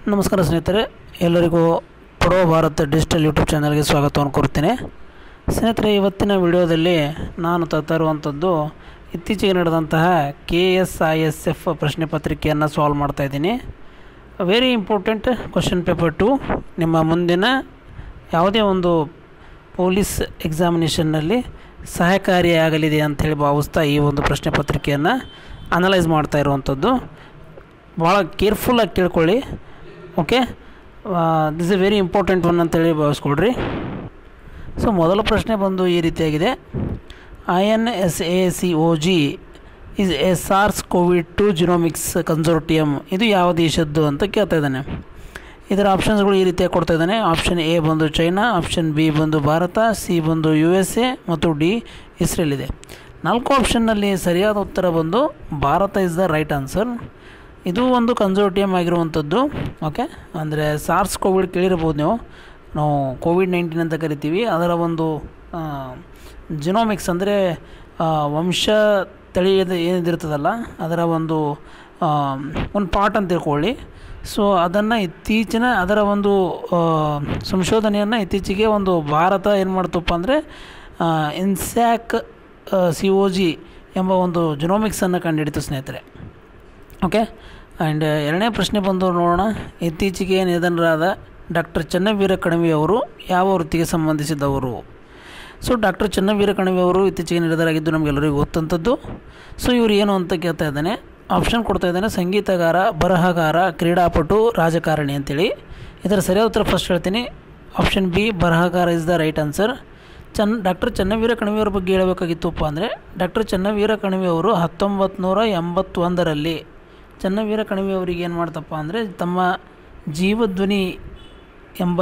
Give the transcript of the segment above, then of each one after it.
ನಮಸ್ಕಾರ ಸ್ನೇಹಿತರೆ ಎಲ್ಲರಿಗೂ ಪಡೋ ಭಾರತ್ ಡಿಜಿಟಲ್ ಯೂಟ್ಯೂಬ್ ಚಾನಲ್ಗೆ ಸ್ವಾಗತವನ್ನು ಕೋರುತ್ತೇನೆ ಸ್ನೇಹಿತರೆ ಇವತ್ತಿನ ವಿಡಿಯೋದಲ್ಲಿ ನಾನು ತರ್ತಾ ಇರುವಂಥದ್ದು ಇತ್ತೀಚೆಗೆ ನಡೆದಂತಹ K S I S F ಪ್ರಶ್ನೆ ಪತ್ರಿಕೆಯನ್ನು ಸಾಲ್ವ್ ಮಾಡ್ತಾ ಇದ್ದೀನಿ very important question paper to ನಿಮ್ಮ ಮುಂದಿನ ಯಾವುದೇ ಒಂದು ಪೊಲೀಸ್ ಎಕ್ಸಾಮಿನೇಷನ್ನಲ್ಲಿ ಸಹಕಾರಿಯಾಗಲಿದೆ ಅಂಥೇಳಿ ಭಾವಿಸ್ತಾ ಈ ಒಂದು ಪ್ರಶ್ನೆ ಪತ್ರಿಕೆಯನ್ನು ಅನಲೈಸ್ ಮಾಡ್ತಾ ಇರುವಂಥದ್ದು ಭಾಳ ಕೇರ್ಫುಲ್ಲಾಗಿ ಕೇಳ್ಕೊಳ್ಳಿ okay this a very important one ಅಂತೇಳಿ ಭಾವಿಸ್ಕೊಳ್ರಿ ಸೊ ಮೊದಲ ಪ್ರಶ್ನೆ ಬಂದು ಈ ರೀತಿಯಾಗಿದೆ I N S A C O G is a SARS Covid two genomics consortium ಇದು ಯಾವ ದೇಶದ್ದು ಅಂತ ಕೇಳ್ತಾ ಇದ್ದಾನೆ ಇದರ ಆಪ್ಷನ್ಸ್ಗಳು ಈ ರೀತಿಯಾಗಿ ಕೊಡ್ತಾ ಇದ್ದಾನೆ ಆಪ್ಷನ್ ಎ ಬಂದು ಚೈನಾ ಆಪ್ಷನ್ ಬಿ ಬಂದು ಭಾರತ ಸಿ ಬಂದು ಯು ಎಸ್ ಎ ಮತ್ತು ಡಿ ಇಸ್ರೇಲ್ ಇದೆ ನಾಲ್ಕು ಆಪ್ಷನ್ನಲ್ಲಿ ಸರಿಯಾದ ಉತ್ತರ ಬಂದು Bharat is the right answer ಇದು ಒಂದು ಕನ್ಸೋರ್ಟಿಯಮ್ ಆಗಿರುವಂಥದ್ದು ಓಕೆ ಅಂದರೆ ಸಾರ್ಸ್ ಕೋವಿಡ್ ಕೇಳಿರ್ಬೋದು ನೀವು ನಾವು ಕೋವಿಡ್ ನೈನ್ಟೀನ್ ಅಂತ ಕರಿತೀವಿ ಅದರ ಒಂದು ಜಿನೋಮಿಕ್ಸ್ ಅಂದರೆ ವಂಶ ತಳಿಯದ ಏನಿದಿರ್ತದಲ್ಲ ಅದರ ಒಂದು ಒಂದು ಪಾರ್ಟ್ ಅಂತ ತಿಳ್ಕೊಳ್ಳಿ ಸೊ ಅದನ್ನು ಇತ್ತೀಚಿನ ಅದರ ಒಂದು ಸಂಶೋಧನೆಯನ್ನು ಇತ್ತೀಚೆಗೆ ಒಂದು ಭಾರತ ಏನು ಮಾಡ್ತಪ್ಪ ಅಂದರೆ ಇನ್ಸ್ಯಾಕ್ ಸಿ ಒ ಜಿ ಎಂಬ ಒಂದು ಜಿನೋಮಿಕ್ಸನ್ನು ಕಂಡುಹಿಡಿತು ಸ್ನೇಹಿತರೆ ಓಕೆ ಆ್ಯಂಡ್ ಎರಡನೇ ಪ್ರಶ್ನೆ ಬಂದು ನೋಡೋಣ ಇತ್ತೀಚೆಗೆ ನಿಧನರಾದ ಡಾಕ್ಟರ್ ಚನ್ನವೀರ ಕಣವಿ ಅವರು ಯಾವ ವೃತ್ತಿಗೆ ಸಂಬಂಧಿಸಿದವರು ಸೊ ಡಾಕ್ಟರ್ ಚನ್ನವೀರ ಕಣವಿ ಅವರು ಇತ್ತೀಚೆಗೆ ನಿಧನರಾಗಿದ್ದು ನಮಗೆಲ್ಲರಿಗೂ ಗೊತ್ತಂಥದ್ದು ಸೊ ಇವರು ಏನು ಅಂತ ಕೇಳ್ತಾ ಇದ್ದಾನೆ ಆಪ್ಷನ್ ಕೊಡ್ತಾ ಇದ್ದಾನೆ ಸಂಗೀತಗಾರ ಬರಹಗಾರ ಕ್ರೀಡಾಪಟು ರಾಜಕಾರಣಿ ಅಂತೇಳಿ ಇದರ ಸರಿಯಾದ ಉತ್ತರ ಫಸ್ಟ್ ಹೇಳ್ತೀನಿ ಆಪ್ಷನ್ ಬಿ ಬರಹಗಾರ ಇಸ್ ದ ರೈಟ್ ಆನ್ಸರ್ ಚನ್ ಡಾಕ್ಟರ್ ಚನ್ನವೀರ ಕಣವಿಯವರ ಬಗ್ಗೆ ಹೇಳಬೇಕಾಗಿತ್ತಪ್ಪ ಅಂದರೆ ಡಾಕ್ಟರ್ ಚನ್ನವೀರ ಕಣವಿ ಅವರು ಹತ್ತೊಂಬತ್ತು ನೂರ ಎಂಬತ್ತೊಂದರಲ್ಲಿ ಚನ್ನವೀರ ಕಣವಿ ಅವರಿಗೆ ಏನು ಮಾಡ್ತಪ್ಪ ಅಂದರೆ ತಮ್ಮ ಜೀವಧ್ವನಿ ಎಂಬ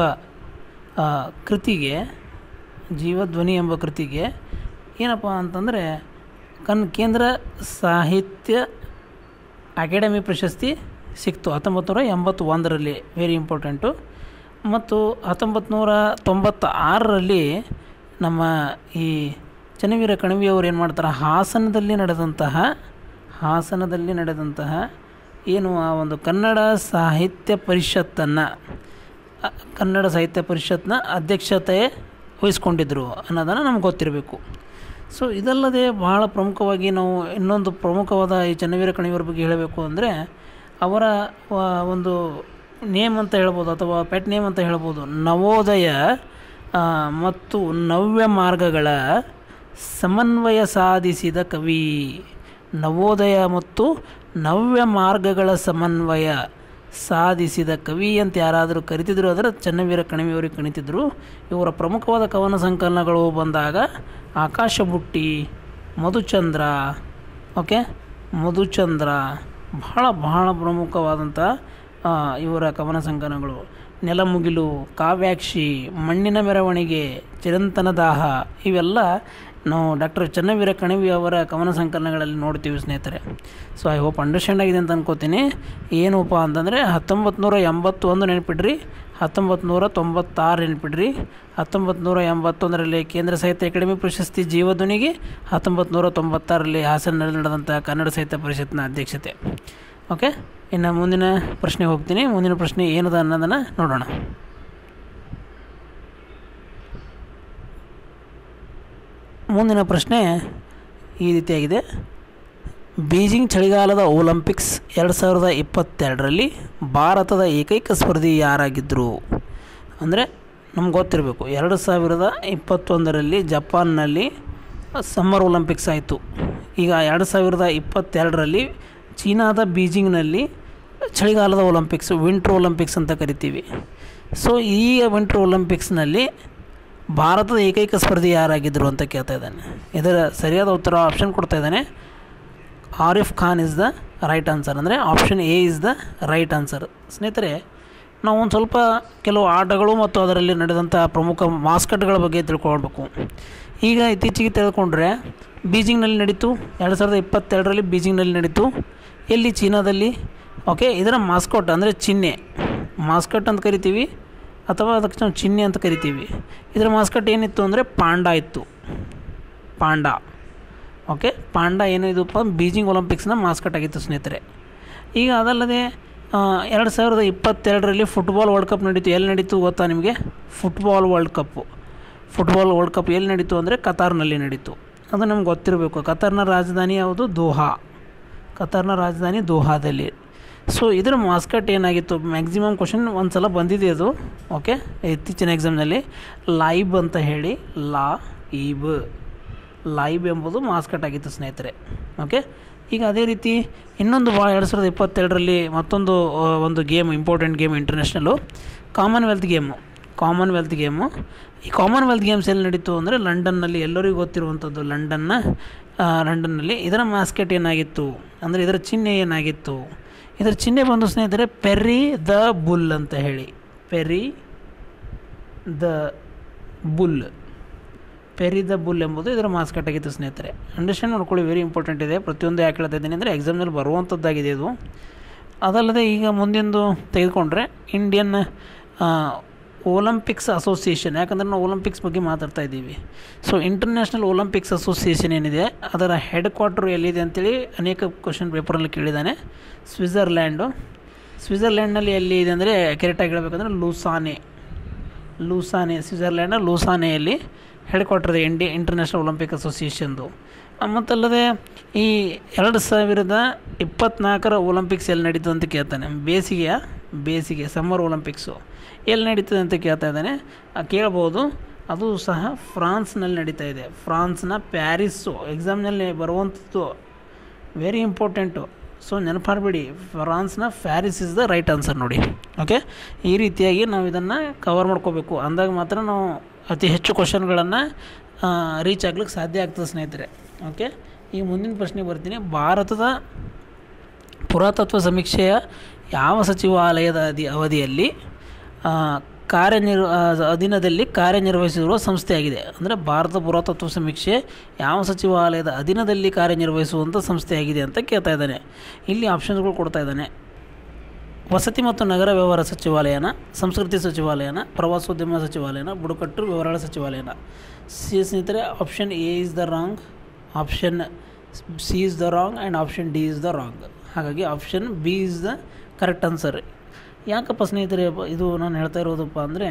ಕೃತಿಗೆ ಜೀವಧ್ವನಿ ಎಂಬ ಕೃತಿಗೆ ಏನಪ್ಪ ಅಂತಂದರೆ ಕನ್ ಕೇಂದ್ರ ಸಾಹಿತ್ಯ ಅಕಾಡೆಮಿ ಪ್ರಶಸ್ತಿ ಸಿಕ್ತು ಹತ್ತೊಂಬತ್ತು ನೂರ ಎಂಬತ್ತೊಂದರಲ್ಲಿ ವೆರಿ ಇಂಪಾರ್ಟೆಂಟು ಮತ್ತು ಹತ್ತೊಂಬತ್ತು ನೂರ ತೊಂಬತ್ತ ಆರರಲ್ಲಿ ನಮ್ಮ ಈ ಚನ್ನವೀರ ಕಣವಿಯವರು ಏನು ಮಾಡ್ತಾರೆ ಹಾಸನದಲ್ಲಿ ನಡೆದಂತಹ ಹಾಸನದಲ್ಲಿ ನಡೆದಂತಹ ಏನು ಆ ಒಂದು ಕನ್ನಡ ಸಾಹಿತ್ಯ ಪರಿಷತ್ತನ್ನು ಕನ್ನಡ ಸಾಹಿತ್ಯ ಪರಿಷತ್ನ ಅಧ್ಯಕ್ಷತೆ ವಹಿಸ್ಕೊಂಡಿದ್ದರು ಅನ್ನೋದನ್ನು ನಮ್ಗೆ ಗೊತ್ತಿರಬೇಕು ಸೊ ಇದಲ್ಲದೆ ಬಹಳ ಪ್ರಮುಖವಾಗಿ ನಾವು ಇನ್ನೊಂದು ಪ್ರಮುಖವಾದ ಈ ಚನ್ನವೀರ ಕಣಿಯವರ ಬಗ್ಗೆ ಹೇಳಬೇಕು ಅಂದರೆ ಅವರ ಒಂದು ನೇಮ್ ಅಂತ ಹೇಳ್ಬೋದು ಅಥವಾ ಪೆಟ್ ನೇಮ್ ಅಂತ ಹೇಳ್ಬೋದು ನವೋದಯ ಮತ್ತು ನವ್ಯ ಮಾರ್ಗಗಳ ಸಮನ್ವಯ ಸಾಧಿಸಿದ ಕವಿ ನವೋದಯ ಮತ್ತು ನವ್ಯ ಮಾರ್ಗಗಳ ಸಮನ್ವಯ ಸಾಧಿಸಿದ ಕವಿ ಅಂತ ಯಾರಾದರೂ ಕರಿತಿದ್ರು ಅಂದರೆ ಚನ್ನವೀರ ಕಣಿವೆಯವರಿಗೆ ಕಣಿತಿದ್ರು ಇವರ ಪ್ರಮುಖವಾದ ಕವನ ಸಂಕಲನಗಳು ಬಂದಾಗ ಆಕಾಶ ಬುಟ್ಟಿ ಮಧುಚಂದ್ರ ಓಕೆ ಮಧುಚಂದ್ರ ಬಹಳ ಬಹಳ ಪ್ರಮುಖವಾದಂಥ ಇವರ ಕವನ ಸಂಕಲನಗಳು ನೆಲಮುಗಿಲು ಕಾವ್ಯಾಕ್ಷಿ ಮಣ್ಣಿನ ಮೆರವಣಿಗೆ ಚಿರಂತನ ದಾಹ ಇವೆಲ್ಲ ನಾವು ಡಾಕ್ಟರ್ ಚನ್ನವೀರ ಕಣಿವಿ ಅವರ ಕವನ ಸಂಕಲನಗಳಲ್ಲಿ ನೋಡ್ತೀವಿ ಸ್ನೇಹಿತರೆ ಸೊ ಐ ಹೋಪ್ ಅಂಡರ್ಸ್ಟ್ಯಾಂಡ್ ಆಗಿದೆ ಅಂತ ಅನ್ಕೋತೀನಿ ಏನಪ್ಪ ಅಂತಂದರೆ ಹತ್ತೊಂಬತ್ತು ನೂರ ಎಂಬತ್ತೊಂದು ನೆನಪಿಡ್ರಿ ಹತ್ತೊಂಬತ್ತು ನೂರ ತೊಂಬತ್ತಾರು ನೆನಪಿಡ್ರಿ ಹತ್ತೊಂಬತ್ತು ನೂರ ಎಂಬತ್ತೊಂದರಲ್ಲಿ ಕೇಂದ್ರ ಸಾಹಿತ್ಯ ಅಕಾಡೆಮಿ ಪ್ರಶಸ್ತಿ ಜೀವಧ್ವನಿಗೆ ಹತ್ತೊಂಬತ್ತು ನೂರ ತೊಂಬತ್ತಾರರಲ್ಲಿ ಹಾಸನಲ್ಲಿ ನಡೆದಂಥ ಕನ್ನಡ ಸಾಹಿತ್ಯ ಪರಿಷತ್ನ ಅಧ್ಯಕ್ಷತೆ ಓಕೆ ಇನ್ನು ಮುಂದಿನ ಪ್ರಶ್ನೆ ಹೋಗ್ತೀನಿ ಮುಂದಿನ ಪ್ರಶ್ನೆ ಏನದ ಅನ್ನೋದನ್ನು ನೋಡೋಣ ಮುಂದಿನ ಪ್ರಶ್ನೆ ಈ ರೀತಿಯಾಗಿದೆ ಬೀಜಿಂಗ್ ಚಳಿಗಾಲದ ಒಲಿಂಪಿಕ್ಸ್ ಎರಡು ಸಾವಿರದ ಇಪ್ಪತ್ತೆರಡರಲ್ಲಿ ಭಾರತದ ಏಕೈಕ ಸ್ಪರ್ಧಿ ಯಾರಾಗಿದ್ದರು ಅಂದರೆ ನಮ್ಗೆ ಗೊತ್ತಿರಬೇಕು ಎರಡು ಸಾವಿರದ ಇಪ್ಪತ್ತೊಂದರಲ್ಲಿ ಜಪಾನ್ನಲ್ಲಿ ಸಮ್ಮರ್ ಒಲಿಂಪಿಕ್ಸ್ ಆಯಿತು ಈಗ ಎರಡು ಸಾವಿರದ ಇಪ್ಪತ್ತೆರಡರಲ್ಲಿ ಚೀನಾದ ಬೀಜಿಂಗ್ನಲ್ಲಿ ಚಳಿಗಾಲದ ಒಲಿಂಪಿಕ್ಸ್ ವಿಂಟ್ರ್ ಒಲಿಂಪಿಕ್ಸ್ ಅಂತ ಕರಿತೀವಿ ಸೊ ಈ ವಿಂಟ್ರ್ ಒಲಿಂಪಿಕ್ಸ್ನಲ್ಲಿ ಭಾರತದ ಏಕೈಕ ಸ್ಪರ್ಧಿ ಯಾರಾಗಿದ್ದರು ಅಂತ ಕೇಳ್ತಾ ಇದ್ದಾನೆ ಇದರ ಸರಿಯಾದ ಉತ್ತರ ಆಪ್ಷನ್ ಕೊಡ್ತಾ ಇದ್ದಾನೆ Arif Khan is the right answer ಅಂದರೆ option A is the right answer ಸ್ನೇಹಿತರೆ ನಾವು ಒಂದು ಸ್ವಲ್ಪ ಕೆಲವು ಆಟಗಳು ಮತ್ತು ಅದರಲ್ಲಿ ನಡೆದಂಥ ಪ್ರಮುಖ ಮಾಸ್ಕಟ್ಗಳ ಬಗ್ಗೆ ತಿಳ್ಕೊಳ್ಬೇಕು ಈಗ ಇತ್ತೀಚೆಗೆ ತಿಳ್ಕೊಂಡ್ರೆ ಬೀಜಿಂಗ್ನಲ್ಲಿ ನಡೀತು ಎರಡು ಸಾವಿರದ ಇಪ್ಪತ್ತೆರಡರಲ್ಲಿ ಬೀಜಿಂಗ್ನಲ್ಲಿ ನಡೀತು ಎಲ್ಲಿ ಚೀನಾದಲ್ಲಿ ಓಕೆ ಇದರ ಮಾಸ್ಕೋಟ್ ಅಂದರೆ ಚಿಹ್ನೆ ಮಾಸ್ಕಟ್ ಅಂತ ಕರಿತೀವಿ ಅಥವಾ ಅದಕ್ಕೆ ನಾವು ಚಿಹ್ನೆ ಅಂತ ಕರಿತೀವಿ ಇದರ ಮಾಸ್ಕಟ್ ಏನಿತ್ತು ಅಂದರೆ ಪಾಂಡ ಇತ್ತು ಪಾಂಡ ಓಕೆ ಪಾಂಡ ಏನು ಇದಪ್ಪ ಬೀಜಿಂಗ್ ಒಲಿಂಪಿಕ್ಸ್ನ ಮಾಸ್ಕಟ್ ಆಗಿತ್ತು ಸ್ನೇಹಿತರೆ ಈಗ ಅದಲ್ಲದೆ ಎರಡು ಸಾವಿರದ ಇಪ್ಪತ್ತೆರಡರಲ್ಲಿ ಫುಟ್ಬಾಲ್ ವರ್ಲ್ಡ್ ಕಪ್ ನಡೀತು ಎಲ್ಲಿ ನಡೀತು ಗೊತ್ತಾ ನಿಮಗೆ football world cup football world cup ಎಲ್ಲಿ ನಡೀತು ಅಂದರೆ ಕತಾರ್ನಲ್ಲಿ ನಡೀತು ಅದು ನಮ್ಗೆ ಗೊತ್ತಿರಬೇಕು ಕತಾರ್ನ ರಾಜಧಾನಿ ಯಾವುದು ದೋಹಾ ಕತಾರ್ನ ರಾಜಧಾನಿ ದೋಹಾದಲ್ಲಿ ಸೊ ಇದರ ಮಾಸ್ಕಟ್ ಏನಾಗಿತ್ತು ಮ್ಯಾಕ್ಸಿಮಮ್ ಕ್ವಶನ್ ಒಂದು ಸಲ ಬಂದಿದೆ ಅದು ಓಕೆ ಇತ್ತೀಚಿನ ಎಕ್ಸಾಮ್ನಲ್ಲಿ ಲೈಬ್ ಅಂತ ಹೇಳಿ ಲಾ ಈಬ್ ಲೈಬ್ ಎಂಬುದು ಮಾಸ್ಕಟ್ ಆಗಿತ್ತು ಸ್ನೇಹಿತರೆ ಓಕೆ ಈಗ ಅದೇ ರೀತಿ ಇನ್ನೊಂದು ಭಾಳ ಎರಡು ಸಾವಿರದ ಇಪ್ಪತ್ತೆರಡರಲ್ಲಿ ಮತ್ತೊಂದು ಆ, ಒಂದು game important game international Commonwealth game Commonwealth game ಈ ಕಾಮನ್ವೆಲ್ತ್ ಗೇಮ್ಸ್ ಎಲ್ಲಿ ನಡೀತು ಅಂದರೆ ಲಂಡನ್ನಲ್ಲಿ ಎಲ್ಲರಿಗೂ ಗೊತ್ತಿರುವಂಥದ್ದು ಲಂಡನ್ನ ಆ, ಲಂಡನ್ನಲ್ಲಿ ಇದರ ಮಾಸ್ಕೆಟ್ ಏನಾಗಿತ್ತು ಅಂದರೆ ಇದರ ಚಿಹ್ನೆ ಏನಾಗಿತ್ತು ಇದರ ಚಿಹ್ನೆ ಬಂದು ಸ್ನೇಹಿತರೆ ಪೆರಿ ದ ಬುಲ್ ಅಂತ ಹೇಳಿ Perry the bull Perry the bull ಎಂಬುದು ಇದರ ಮಾಸ್ಕಟ್ ಆಗಿತ್ತು ಸ್ನೇಹಿತರೆ ಅಂಡರ್ಸ್ಟ್ಯಾಂಡ್ ಮಾಡ್ಕೊಳ್ಳಿ ವೆರಿ ಇಂಪಾರ್ಟೆಂಟ್ ಇದೆ ಪ್ರತಿಯೊಂದು ಯಾಕೆ ಹೇಳ್ತಾ ಇದ್ದೀನಿ ಅಂದರೆ ಎಕ್ಸಾಮ್ನಲ್ಲಿ ಬರುವಂಥದ್ದಾಗಿದೆ ಇದು ಅದಲ್ಲದೆ ಈಗ ಮುಂದಿಂದು ತೆಗೆದುಕೊಂಡ್ರೆ ಇಂಡಿಯನ್ ಒಲಂಪಿಕ್ಸ್ ಅಸೋಸಿಯೇಷನ್ ಯಾಕಂದರೆ ನಾವು ಒಲಂಪಿಕ್ಸ್ ಬಗ್ಗೆ ಮಾತಾಡ್ತಾ ಇದ್ದೀವಿ ಸೊ ಇಂಟರ್ನ್ಯಾಷನಲ್ ಒಲಂಪಿಕ್ಸ್ ಅಸೋಸಿಯೇಷನ್ ಏನಿದೆ ಅದರ ಹೆಡ್ ಕ್ವಾರ್ಟರ್ ಎಲ್ಲಿದೆ ಅಂತೇಳಿ ಅನೇಕ ಕ್ವಶನ್ ಪೇಪರಲ್ಲಿ ಕೇಳಿದ್ದಾನೆ ಸ್ವಿಟ್ಜರ್ಲ್ಯಾಂಡು ಸ್ವಿಟ್ಜರ್ಲ್ಯಾಂಡ್ನಲ್ಲಿ ಎಲ್ಲಿ ಇದೆ ಅಂದರೆ ಕರೆಕ್ಟಾಗಿ ಹೇಳಬೇಕಂದ್ರೆ ಲೂಸಾನೆ ಲೂಸಾನೆ ಸ್ವಿಟ್ಜರ್ಲ್ಯಾಂಡ್ನ ಲೂಸಾನೆಯಲ್ಲಿ ಹೆಡ್ ಕ್ವಾರ್ಟರ್ ಇದೆ ಇಂಡಿ ಇಂಟರ್ನ್ಯಾಷನಲ್ ಒಲಿಂಪಿಕ್ ಅಸೋಸಿಯೇಷನ್ದು ಮತ್ತಲ್ಲದೆ ಈ ಎರಡು ಸಾವಿರದ ಇಪ್ಪತ್ತ್ನಾಲ್ಕರ ಒಲಿಂಪಿಕ್ಸ್ ಎಲ್ಲಿ ನಡೀತದೆ ಅಂತ ಕೇಳ್ತಾನೆ ಬೇಸಿಗೆಯ ಬೇಸಿಗೆ ಸಮ್ಮರ್ ಒಲಿಂಪಿಕ್ಸು ಎಲ್ಲಿ ನಡೀತದೆ ಅಂತ ಕೇಳ್ತಾ ಇದ್ದಾನೆ ಆ, ಕೇಳ್ಬೋದು ಅದು ಸಹ ಫ್ರಾನ್ಸ್ನಲ್ಲಿ ನಡೀತಾ ಇದೆ ಫ್ರಾನ್ಸ್ನ ಪ್ಯಾರಿಸ್ಸು ಎಕ್ಸಾಮ್ನಲ್ಲಿ ಬರುವಂಥದ್ದು ವೆರಿ ಇಂಪಾರ್ಟೆಂಟು ಸೊ ನೆನಪಾಡಬೇಡಿ ಫ್ರಾನ್ಸ್ನ Paris is the right answer ನೋಡಿ ಓಕೆ ಈ ರೀತಿಯಾಗಿ ನಾವು ಇದನ್ನು ಕವರ್ ಮಾಡ್ಕೋಬೇಕು ಅಂದಾಗ ಮಾತ್ರ ನಾವು ಅತಿ ಹೆಚ್ಚು ಕ್ವಶನ್ಗಳನ್ನು ರೀಚ್ ಆಗ್ಲಿಕ್ಕೆ ಸಾಧ್ಯ ಆಗ್ತದೆ ಸ್ನೇಹಿತರೆ ಓಕೆ ಈಗ ಮುಂದಿನ ಪ್ರಶ್ನೆ ಬರ್ತೀನಿ ಭಾರತದ ಪುರಾತತ್ವ ಸಮೀಕ್ಷೆಯ ಯಾವ ಸಚಿವಾಲಯದ ಅಧಿ ಅವಧಿಯಲ್ಲಿ ಆ, ಕಾರ್ಯನಿರ್ ಆ, ಅಧೀನದಲ್ಲಿ ಕಾರ್ಯನಿರ್ವಹಿಸಿರುವ ಸಂಸ್ಥೆಯಾಗಿದೆ ಅಂದರೆ ಭಾರತ ಪುರಾತತ್ವ ಸಮೀಕ್ಷೆ ಯಾವ ಸಚಿವಾಲಯದ ಅಧೀನದಲ್ಲಿ ಕಾರ್ಯನಿರ್ವಹಿಸುವಂಥ ಸಂಸ್ಥೆಯಾಗಿದೆ ಅಂತ ಕೇಳ್ತಾ ಇದ್ದಾನೆ ಇಲ್ಲಿ ಆಪ್ಷನ್ಸ್ಗಳು ಕೊಡ್ತಾ ಇದ್ದಾನೆ ವಸತಿ ಮತ್ತು ನಗರ ವ್ಯವಹಾರ ಸಚಿವಾಲಯನ ಸಂಸ್ಕೃತಿ ಸಚಿವಾಲಯನ ಪ್ರವಾಸೋದ್ಯಮ ಸಚಿವಾಲಯನ ಬುಡಕಟ್ಟು ವ್ಯವಹಾರಗಳ ಸಚಿವಾಲಯನ ಸಿ ಸ್ನೇಹಿತರೆ option A is the wrong option C is the wrong and option D is the wrong ಹಾಗಾಗಿ option B is the correct answer ಯಾಕಪ್ಪ ಸ್ನೇಹಿತರೆ ಬ- ಇದು ನಾನು ಹೇಳ್ತಾ ಇರೋದಪ್ಪ ಅಂದರೆ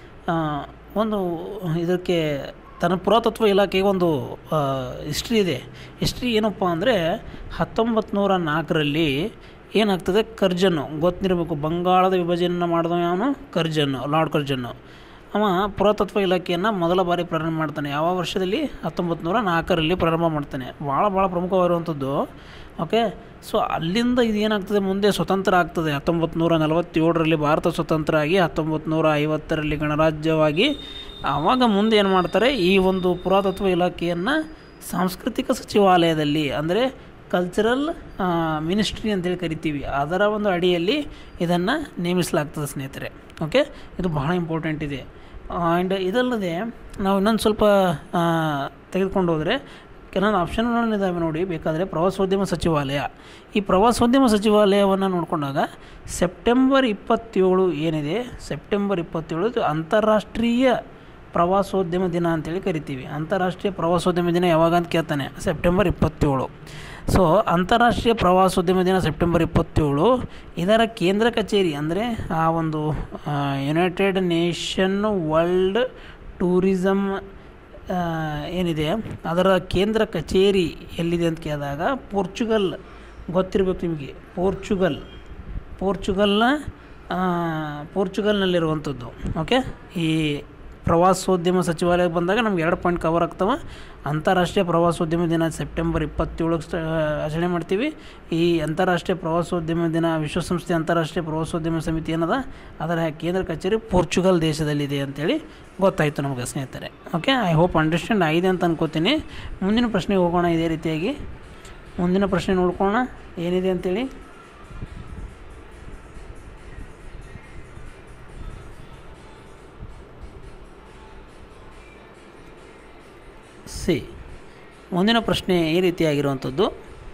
ಒಂದು ಇದಕ್ಕೆ ತನ್ನ ಪುರಾತತ್ವ ಇಲಾಖೆಗೆ ಒಂದು ಹಿಸ್ಟ್ರಿ ಇದೆ ಹಿಸ್ಟ್ರಿ ಏನಪ್ಪ ಅಂದರೆ ಹತ್ತೊಂಬತ್ತು ನೂರ ನಾಲ್ಕರಲ್ಲಿ ಏನಾಗ್ತದೆ ಕರ್ಜನ್ನು ಗೊತ್ತಿರಬೇಕು ಬಂಗಾಳದ ವಿಭಜನೆ ಮಾಡಿದವ ಅವನು ಕರ್ಜನ್ನು ಲಾರ್ಡ್ ಕರ್ಜನ್ನು ಅವ ಪುರಾತತ್ವ ಇಲಾಖೆಯನ್ನು ಮೊದಲ ಬಾರಿ ಪ್ರಾರಂಭ ಮಾಡ್ತಾನೆ ಯಾವ ವರ್ಷದಲ್ಲಿ ಹತ್ತೊಂಬತ್ತು ನೂರ ನಾಲ್ಕರಲ್ಲಿ ಪ್ರಾರಂಭ ಮಾಡ್ತಾನೆ ಭಾಳ ಭಾಳ ಪ್ರಮುಖವಾಗಿರುವಂಥದ್ದು ಓಕೆ ಸೊ ಅಲ್ಲಿಂದ ಇದು ಏನಾಗ್ತದೆ ಮುಂದೆ ಸ್ವತಂತ್ರ ಆಗ್ತದೆ ಹತ್ತೊಂಬತ್ತು ನೂರ ನಲವತ್ತೇಳರಲ್ಲಿ ಭಾರತ ಸ್ವತಂತ್ರ ಆಗಿ ಹತ್ತೊಂಬತ್ತು ನೂರ ಐವತ್ತರಲ್ಲಿ ಗಣರಾಜ್ಯವಾಗಿ ಆವಾಗ ಮುಂದೆ ಏನು ಮಾಡ್ತಾರೆ ಈ ಒಂದು ಪುರಾತತ್ವ ಇಲಾಖೆಯನ್ನು ಸಾಂಸ್ಕೃತಿಕ ಸಚಿವಾಲಯದಲ್ಲಿ ಅಂದರೆ ಕಲ್ಚರಲ್ ಮಿನಿಸ್ಟ್ರಿ ಅಂತೇಳಿ ಕರಿತೀವಿ ಅದರ ಒಂದು ಅಡಿಯಲ್ಲಿ ಇದನ್ನು ನೇಮಿಸಲಾಗ್ತದೆ ಸ್ನೇಹಿತರೆ ಓಕೆ ಇದು ಬಹಳ ಇಂಪಾರ್ಟೆಂಟ್ ಇದೆ ಆ್ಯಂಡ್ ಇದಲ್ಲದೆ ನಾವು ಇನ್ನೊಂದು ಸ್ವಲ್ಪ ಆ, ತೆಗೆದುಕೊಂಡು ಹೋದರೆ ಕೆಲವೊಂದು ಆಪ್ಷನ್ಗಳಿದ್ದಾವೆ ನೋಡಿ ಬೇಕಾದರೆ ಪ್ರವಾಸೋದ್ಯಮ ಸಚಿವಾಲಯ ಈ ಪ್ರವಾಸೋದ್ಯಮ ಸಚಿವಾಲಯವನ್ನು ನೋಡಿಕೊಂಡಾಗ ಸೆಪ್ಟೆಂಬರ್ ಇಪ್ಪತ್ತೇಳು ಏನಿದೆ ಸೆಪ್ಟೆಂಬರ್ ಇಪ್ಪತ್ತೇಳು ಇದು ಅಂತಾರಾಷ್ಟ್ರೀಯ ಪ್ರವಾಸೋದ್ಯಮ ದಿನ ಅಂತೇಳಿ ಕರಿತೀವಿ ಅಂತಾರಾಷ್ಟ್ರೀಯ ಪ್ರವಾಸೋದ್ಯಮ ದಿನ ಯಾವಾಗ ಅಂತ ಕೇಳ್ತಾನೆ ಸೆಪ್ಟೆಂಬರ್ ಇಪ್ಪತ್ತೇಳು ಸೊ ಅಂತಾರಾಷ್ಟ್ರೀಯ ಪ್ರವಾಸೋದ್ಯಮ ದಿನ ಸೆಪ್ಟೆಂಬರ್ ಇಪ್ಪತ್ತೇಳು ಇದರ ಕೇಂದ್ರ ಕಚೇರಿ ಅಂದರೆ ಆ ಒಂದು ಯುನೈಟೆಡ್ ನೇಷನ್ ವರ್ಲ್ಡ್ ಟೂರಿಸಮ್ ಆ, ಏನಿದೆ ಅದರ ಕೇಂದ್ರ ಕಚೇರಿ ಎಲ್ಲಿದೆ ಅಂತ ಕೇಳಿದಾಗ ಪೋರ್ಚುಗಲ್ ಗೊತ್ತಿರಬೇಕು ನಿಮಗೆ ಪೋರ್ಚುಗಲ್ ಪೋರ್ಚುಗಲ್ನ ಆ, ಪೋರ್ಚುಗಲ್ನಲ್ಲಿರುವಂಥದ್ದು ಓಕೆ ಈ ಪ್ರವಾಸೋದ್ಯಮ ಸಚಿವಾಲಯಕ್ಕೆ ಬಂದಾಗ ನಮ್ಗೆ ಎರಡು ಪಾಯಿಂಟ್ ಕವರ್ ಆಗ್ತವೆ ಅಂತಾರಾಷ್ಟ್ರೀಯ ಪ್ರವಾಸೋದ್ಯಮ ದಿನ ಸೆಪ್ಟೆಂಬರ್ ಇಪ್ಪತ್ತೇಳಕ್ಕೆ ಸ್ಟ ಆಚರಣೆ ಮಾಡ್ತೀವಿ ಈ ಅಂತಾರಾಷ್ಟ್ರೀಯ ಪ್ರವಾಸೋದ್ಯಮ ದಿನ ವಿಶ್ವಸಂಸ್ಥೆ ಅಂತಾರಾಷ್ಟ್ರೀಯ ಪ್ರವಾಸೋದ್ಯಮ ಸಮಿತಿ ಏನದ ಅದರ ಕೇಂದ್ರ ಕಚೇರಿ ಪೋರ್ಚುಗಲ್ ದೇಶದಲ್ಲಿದೆ ಅಂತೇಳಿ ಗೊತ್ತಾಯಿತು ನಮಗೆ ಸ್ನೇಹಿತರೆ ಓಕೆ ಐ ಹೋಪ್ ಅಂಡರ್ಸ್ಟ್ಯಾಂಡ್ ಆಗಿದೆ ಅಂತ ಅನ್ಕೋತೀನಿ ಮುಂದಿನ ಪ್ರಶ್ನೆಗೆ ಹೋಗೋಣ ಇದೇ ರೀತಿಯಾಗಿ ಮುಂದಿನ ಪ್ರಶ್ನೆ ನೋಡ್ಕೊಳ್ಳೋಣ ಏನಿದೆ ಅಂತೇಳಿ ಸಿ ಮುಂದಿನ ಪ್ರಶ್ನೆ ಈ ರೀತಿಯಾಗಿರುವಂಥದ್ದು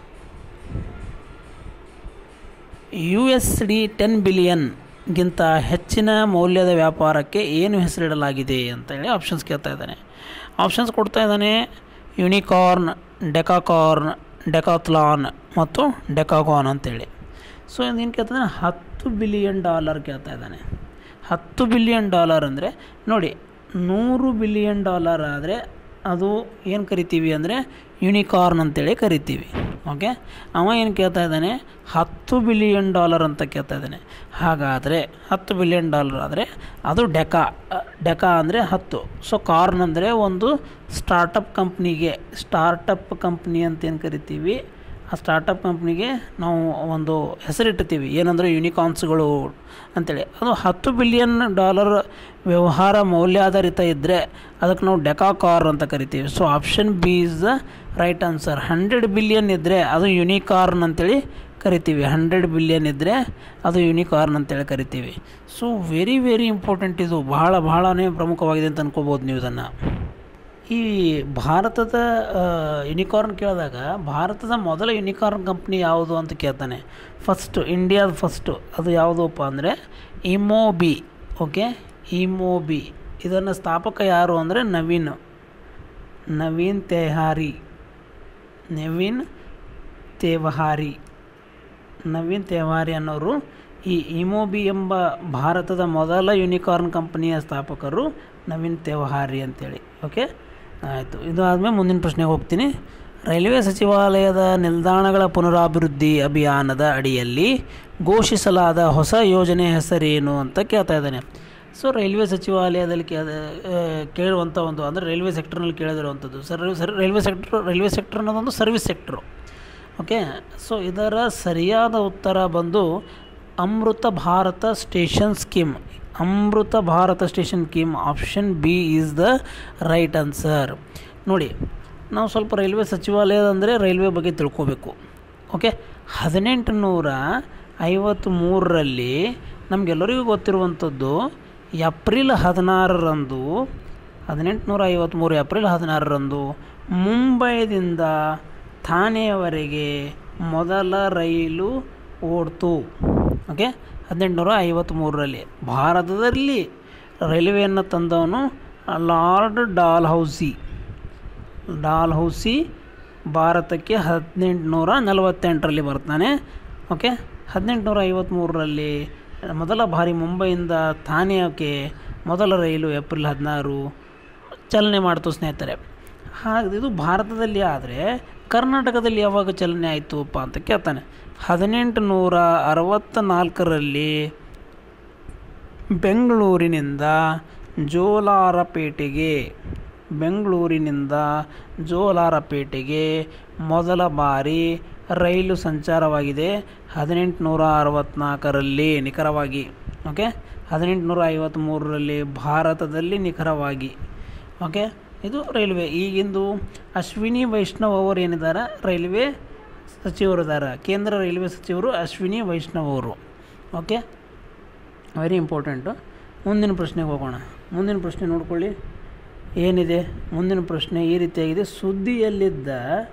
ಯು ಎಸ್ ಡಿ ಟೆನ್ ಬಿಲಿಯನ್ಗಿಂತ ಹೆಚ್ಚಿನ ಮೌಲ್ಯದ ವ್ಯಾಪಾರಕ್ಕೆ ಏನು ಹೆಸರಿಡಲಾಗಿದೆ ಅಂತೇಳಿ ಆಪ್ಷನ್ಸ್ ಕೇಳ್ತಾ ಇದ್ದಾನೆ ಆಪ್ಷನ್ಸ್ ಕೊಡ್ತಾ ಇದ್ದಾನೆ ಯುನಿಕಾರ್ನ್ ಡೆಕಾಕಾರ್ನ್ ಡೆಕಾಥ್ಲಾನ್ ಮತ್ತು ಡೆಕಾಗಾನ್ ಅಂತೇಳಿ ಸೊ ಇದೇನು ಕೇಳ್ತಾನೆ ಹತ್ತು ಹತ್ತು ಬಿಲಿಯನ್ ಡಾಲರ್ ಕೇಳ್ತಾ ಇದ್ದಾನೆ ಹತ್ತು ಬಿಲಿಯನ್ ಡಾಲರ್ ಅಂದರೆ ನೋಡಿ ನೂರು ಬಿಲಿಯನ್ ಡಾಲರ್ ಆದರೆ ಅದು ಏನು ಕರಿತೀವಿ ಅಂದರೆ ಯುನಿಕಾರ್ನ್ ಅಂತೇಳಿ ಕರಿತೀವಿ ಓಕೆ ಅವ ಏನು ಕೇಳ್ತಾ ಇದ್ದಾನೆ ಹತ್ತು ಬಿಲಿಯನ್ ಡಾಲರ್ ಅಂತ ಕೇಳ್ತಾ ಇದ್ದಾನೆ ಹಾಗಾದರೆ ಹತ್ತು ಬಿಲಿಯನ್ ಡಾಲರ್ ಆದರೆ ಅದು ಡೆಕಾ ಡೆಕಾ ಅಂದರೆ ಹತ್ತು ಸೊ ಕಾರ್ನ್ ಅಂದರೆ ಒಂದು ಸ್ಟಾರ್ಟಪ್ ಕಂಪ್ನಿಗೆ ಸ್ಟಾರ್ಟಪ್ ಕಂಪ್ನಿ ಅಂತ ಏನು ಕರಿತೀವಿ ಆ ಸ್ಟಾರ್ಟಪ್ ಕಂಪ್ನಿಗೆ ನಾವು ಒಂದು ಹೆಸರಿಟ್ಟಿರ್ತೀವಿ ಏನಂದರೆ ಯೂನಿಕಾರ್ನ್ಸ್ಗಳು ಅಂತೇಳಿ ಅದು ಹತ್ತು ಬಿಲಿಯನ್ ಡಾಲರ್ ವ್ಯವಹಾರ ಮೌಲ್ಯಾಧಾರಿತ ಇದ್ದರೆ ಅದಕ್ಕೆ ನಾವು ಡೆಕಾ ಕಾರ್ ಅಂತ ಕರಿತೀವಿ so option B is the right answer hundred billion ಇದ್ದರೆ ಅದು ಯುನಿಕಾರ್ನ್ ಅಂತೇಳಿ ಕರಿತೀವಿ ಹಂಡ್ರೆಡ್ ಬಿಲಿಯನ್ ಇದ್ದರೆ ಅದು ಯುನಿಕಾರ್ನ್ ಅಂತೇಳಿ ಕರಿತೀವಿ ಸೊ ವೆರಿ ವೆರಿ ಇಂಪಾರ್ಟೆಂಟ್ ಇದು ಬಹಳ ಬಹಳನೇ ಪ್ರಮುಖವಾಗಿದೆ ಅಂತ ಅನ್ಕೋಬೋದು ನೀವು ಇದನ್ನು ಈ ಭಾರತದ ಯುನಿಕಾರ್ನ್ ಕೇಳಿದಾಗ ಭಾರತದ ಮೊದಲ ಯುನಿಕಾರ್ನ್ ಕಂಪ್ನಿ ಯಾವುದು ಅಂತ ಕೇಳ್ತಾನೆ ಫಸ್ಟು ಇಂಡಿಯಾದ ಫಸ್ಟು ಅದು ಯಾವುದಪ್ಪ ಅಂದರೆ ಇಮೋಬಿ ಓಕೆ ಇಮೋಬಿ ಇದನ್ನು ಸ್ಥಾಪಕ ಯಾರು ಅಂದರೆ ನವೀನ್ ನವೀನ್ ತೆಹಾರಿ ನವೀನ್ ತೇವಹಾರಿ ನವೀನ್ ತೇವಾರಿ ಅನ್ನೋರು ಈ ಇಮೋಬಿ ಎಂಬ ಭಾರತದ ಮೊದಲ ಯೂನಿಕಾರ್ನ್ ಕಂಪನಿಯ ಸ್ಥಾಪಕರು ನವೀನ್ ತೇವಹಾರಿ ಅಂತೇಳಿ ಓಕೆ ಆಯಿತು ಇದು ಆದಮೇಲೆ ಮುಂದಿನ ಪ್ರಶ್ನೆಗೆ ಹೋಗ್ತೀನಿ ರೈಲ್ವೆ ಸಚಿವಾಲಯದ ನಿಲ್ದಾಣಗಳ ಪುನರಾಭಿವೃದ್ಧಿ ಅಭಿಯಾನದ ಅಡಿಯಲ್ಲಿ ಘೋಷಿಸಲಾದ ಹೊಸ ಯೋಜನೆ ಹೆಸರೇನು ಅಂತ ಕೇಳ್ತಾ ಇದ್ದಾನೆ ಸೊ ರೈಲ್ವೆ ಸಚಿವಾಲಯದಲ್ಲಿ ಕೇ ಕೇಳುವಂಥ ಒಂದು ಅಂದರೆ ರೈಲ್ವೆ ಸೆಕ್ಟರ್ನಲ್ಲಿ ಕೇಳಿದಿರುವಂಥದ್ದು sir sir railway sector railway sector ಅನ್ನೋದೊಂದು ಸರ್ವಿಸ್ ಸೆಕ್ಟ್ರು ಓಕೆ ಸೊ ಇದರ ಸರಿಯಾದ ಉತ್ತರ ಬಂದು Amrit Bharat station scheme Amrit Bharat station scheme option B is the right answer ನೋಡಿ ನಾವು ಸ್ವಲ್ಪ ರೈಲ್ವೆ ಸಚಿವಾಲಯ ಅಂದರೆ ರೈಲ್ವೆ ಬಗ್ಗೆ ತಿಳ್ಕೋಬೇಕು ಓಕೆ ಹದಿನೆಂಟು ನೂರ ಐವತ್ತ್ಮೂರರಲ್ಲಿ ನಮಗೆಲ್ಲರಿಗೂ ಗೊತ್ತಿರುವಂಥದ್ದು ಏಪ್ರಿಲ್ ಹದಿನಾರರಂದು ಹದಿನೆಂಟುನೂರ ಐವತ್ತ್ಮೂರು ಏಪ್ರಿಲ್ ಹದಿನಾರರಂದು ಮುಂಬೈದಿಂದ ಥಾನೆಯವರೆಗೆ ಮೊದಲ ರೈಲು ಓಡ್ತು ಓಕೆ ಹದಿನೆಂಟುನೂರ ಐವತ್ತ್ಮೂರರಲ್ಲಿ ಭಾರತದಲ್ಲಿ ರೈಲ್ವೆಯನ್ನು ತಂದವನು Lord Dalhousie Dalhousie ಭಾರತಕ್ಕೆ ಹದಿನೆಂಟುನೂರ ನಲವತ್ತೆಂಟರಲ್ಲಿ ಬರ್ತಾನೆ ಓಕೆ ಹದಿನೆಂಟುನೂರ ಐವತ್ತ್ಮೂರರಲ್ಲಿ ಮೊದಲ ಬಾರಿ ಮುಂಬೈಯಿಂದ ಥಾನೆಯಕ್ಕೆ ಮೊದಲ ರೈಲು ಏಪ್ರಿಲ್ ಹದಿನಾರು ಚಲನೆ ಮಾಡ್ತು ಸ್ನೇಹಿತರೆ ಹಾಗೆ ಇದು ಭಾರತದಲ್ಲಿ ಆದರೆ ಕರ್ನಾಟಕದಲ್ಲಿ ಯಾವಾಗ ಚಲನೆ ಆಯಿತುಪ್ಪ ಅಂತ ಕೇಳ್ತಾನೆ ಹದಿನೆಂಟು ನೂರ ಅರವತ್ತ ನಾಲ್ಕರಲ್ಲಿ ಬೆಂಗಳೂರಿನಿಂದ ಜೋಲಾರಪೇಟೆಗೆ ಬೆಂಗಳೂರಿನಿಂದ ಜೋಲಾರಪೇಟೆಗೆ ಮೊದಲ ಬಾರಿ ರೈಲು ಸಂಚಾರವಾಗಿದೆ ಹದಿನೆಂಟುನೂರ ಅರವತ್ತ್ನಾಲ್ಕರಲ್ಲಿ ನಿಖರವಾಗಿ ಓಕೆ ಹದಿನೆಂಟುನೂರ ಐವತ್ತ್ಮೂರರಲ್ಲಿ ಭಾರತದಲ್ಲಿ ನಿಖರವಾಗಿ ಓಕೆ ಇದು ರೈಲ್ವೆ ಈಗಿಂದು ಅಶ್ವಿನಿ ವೈಷ್ಣವ್ ಅವರು ಏನಿದ್ದಾರೆ ರೈಲ್ವೆ ಸಚಿವರು ಇದ್ದಾರೆ ಕೇಂದ್ರ ರೈಲ್ವೆ ಸಚಿವರು ಅಶ್ವಿನಿ ವೈಷ್ಣವ್ ಅವರು ಓಕೆ ವೆರಿ ಇಂಪಾರ್ಟೆಂಟು ಮುಂದಿನ ಪ್ರಶ್ನೆಗೆ ಹೋಗೋಣ ಮುಂದಿನ ಪ್ರಶ್ನೆ ನೋಡ್ಕೊಳ್ಳಿ ಏನಿದೆ ಮುಂದಿನ ಪ್ರಶ್ನೆ ಈ ರೀತಿಯಾಗಿದೆ ಸುದ್ದಿಯಲ್ಲಿದ್ದ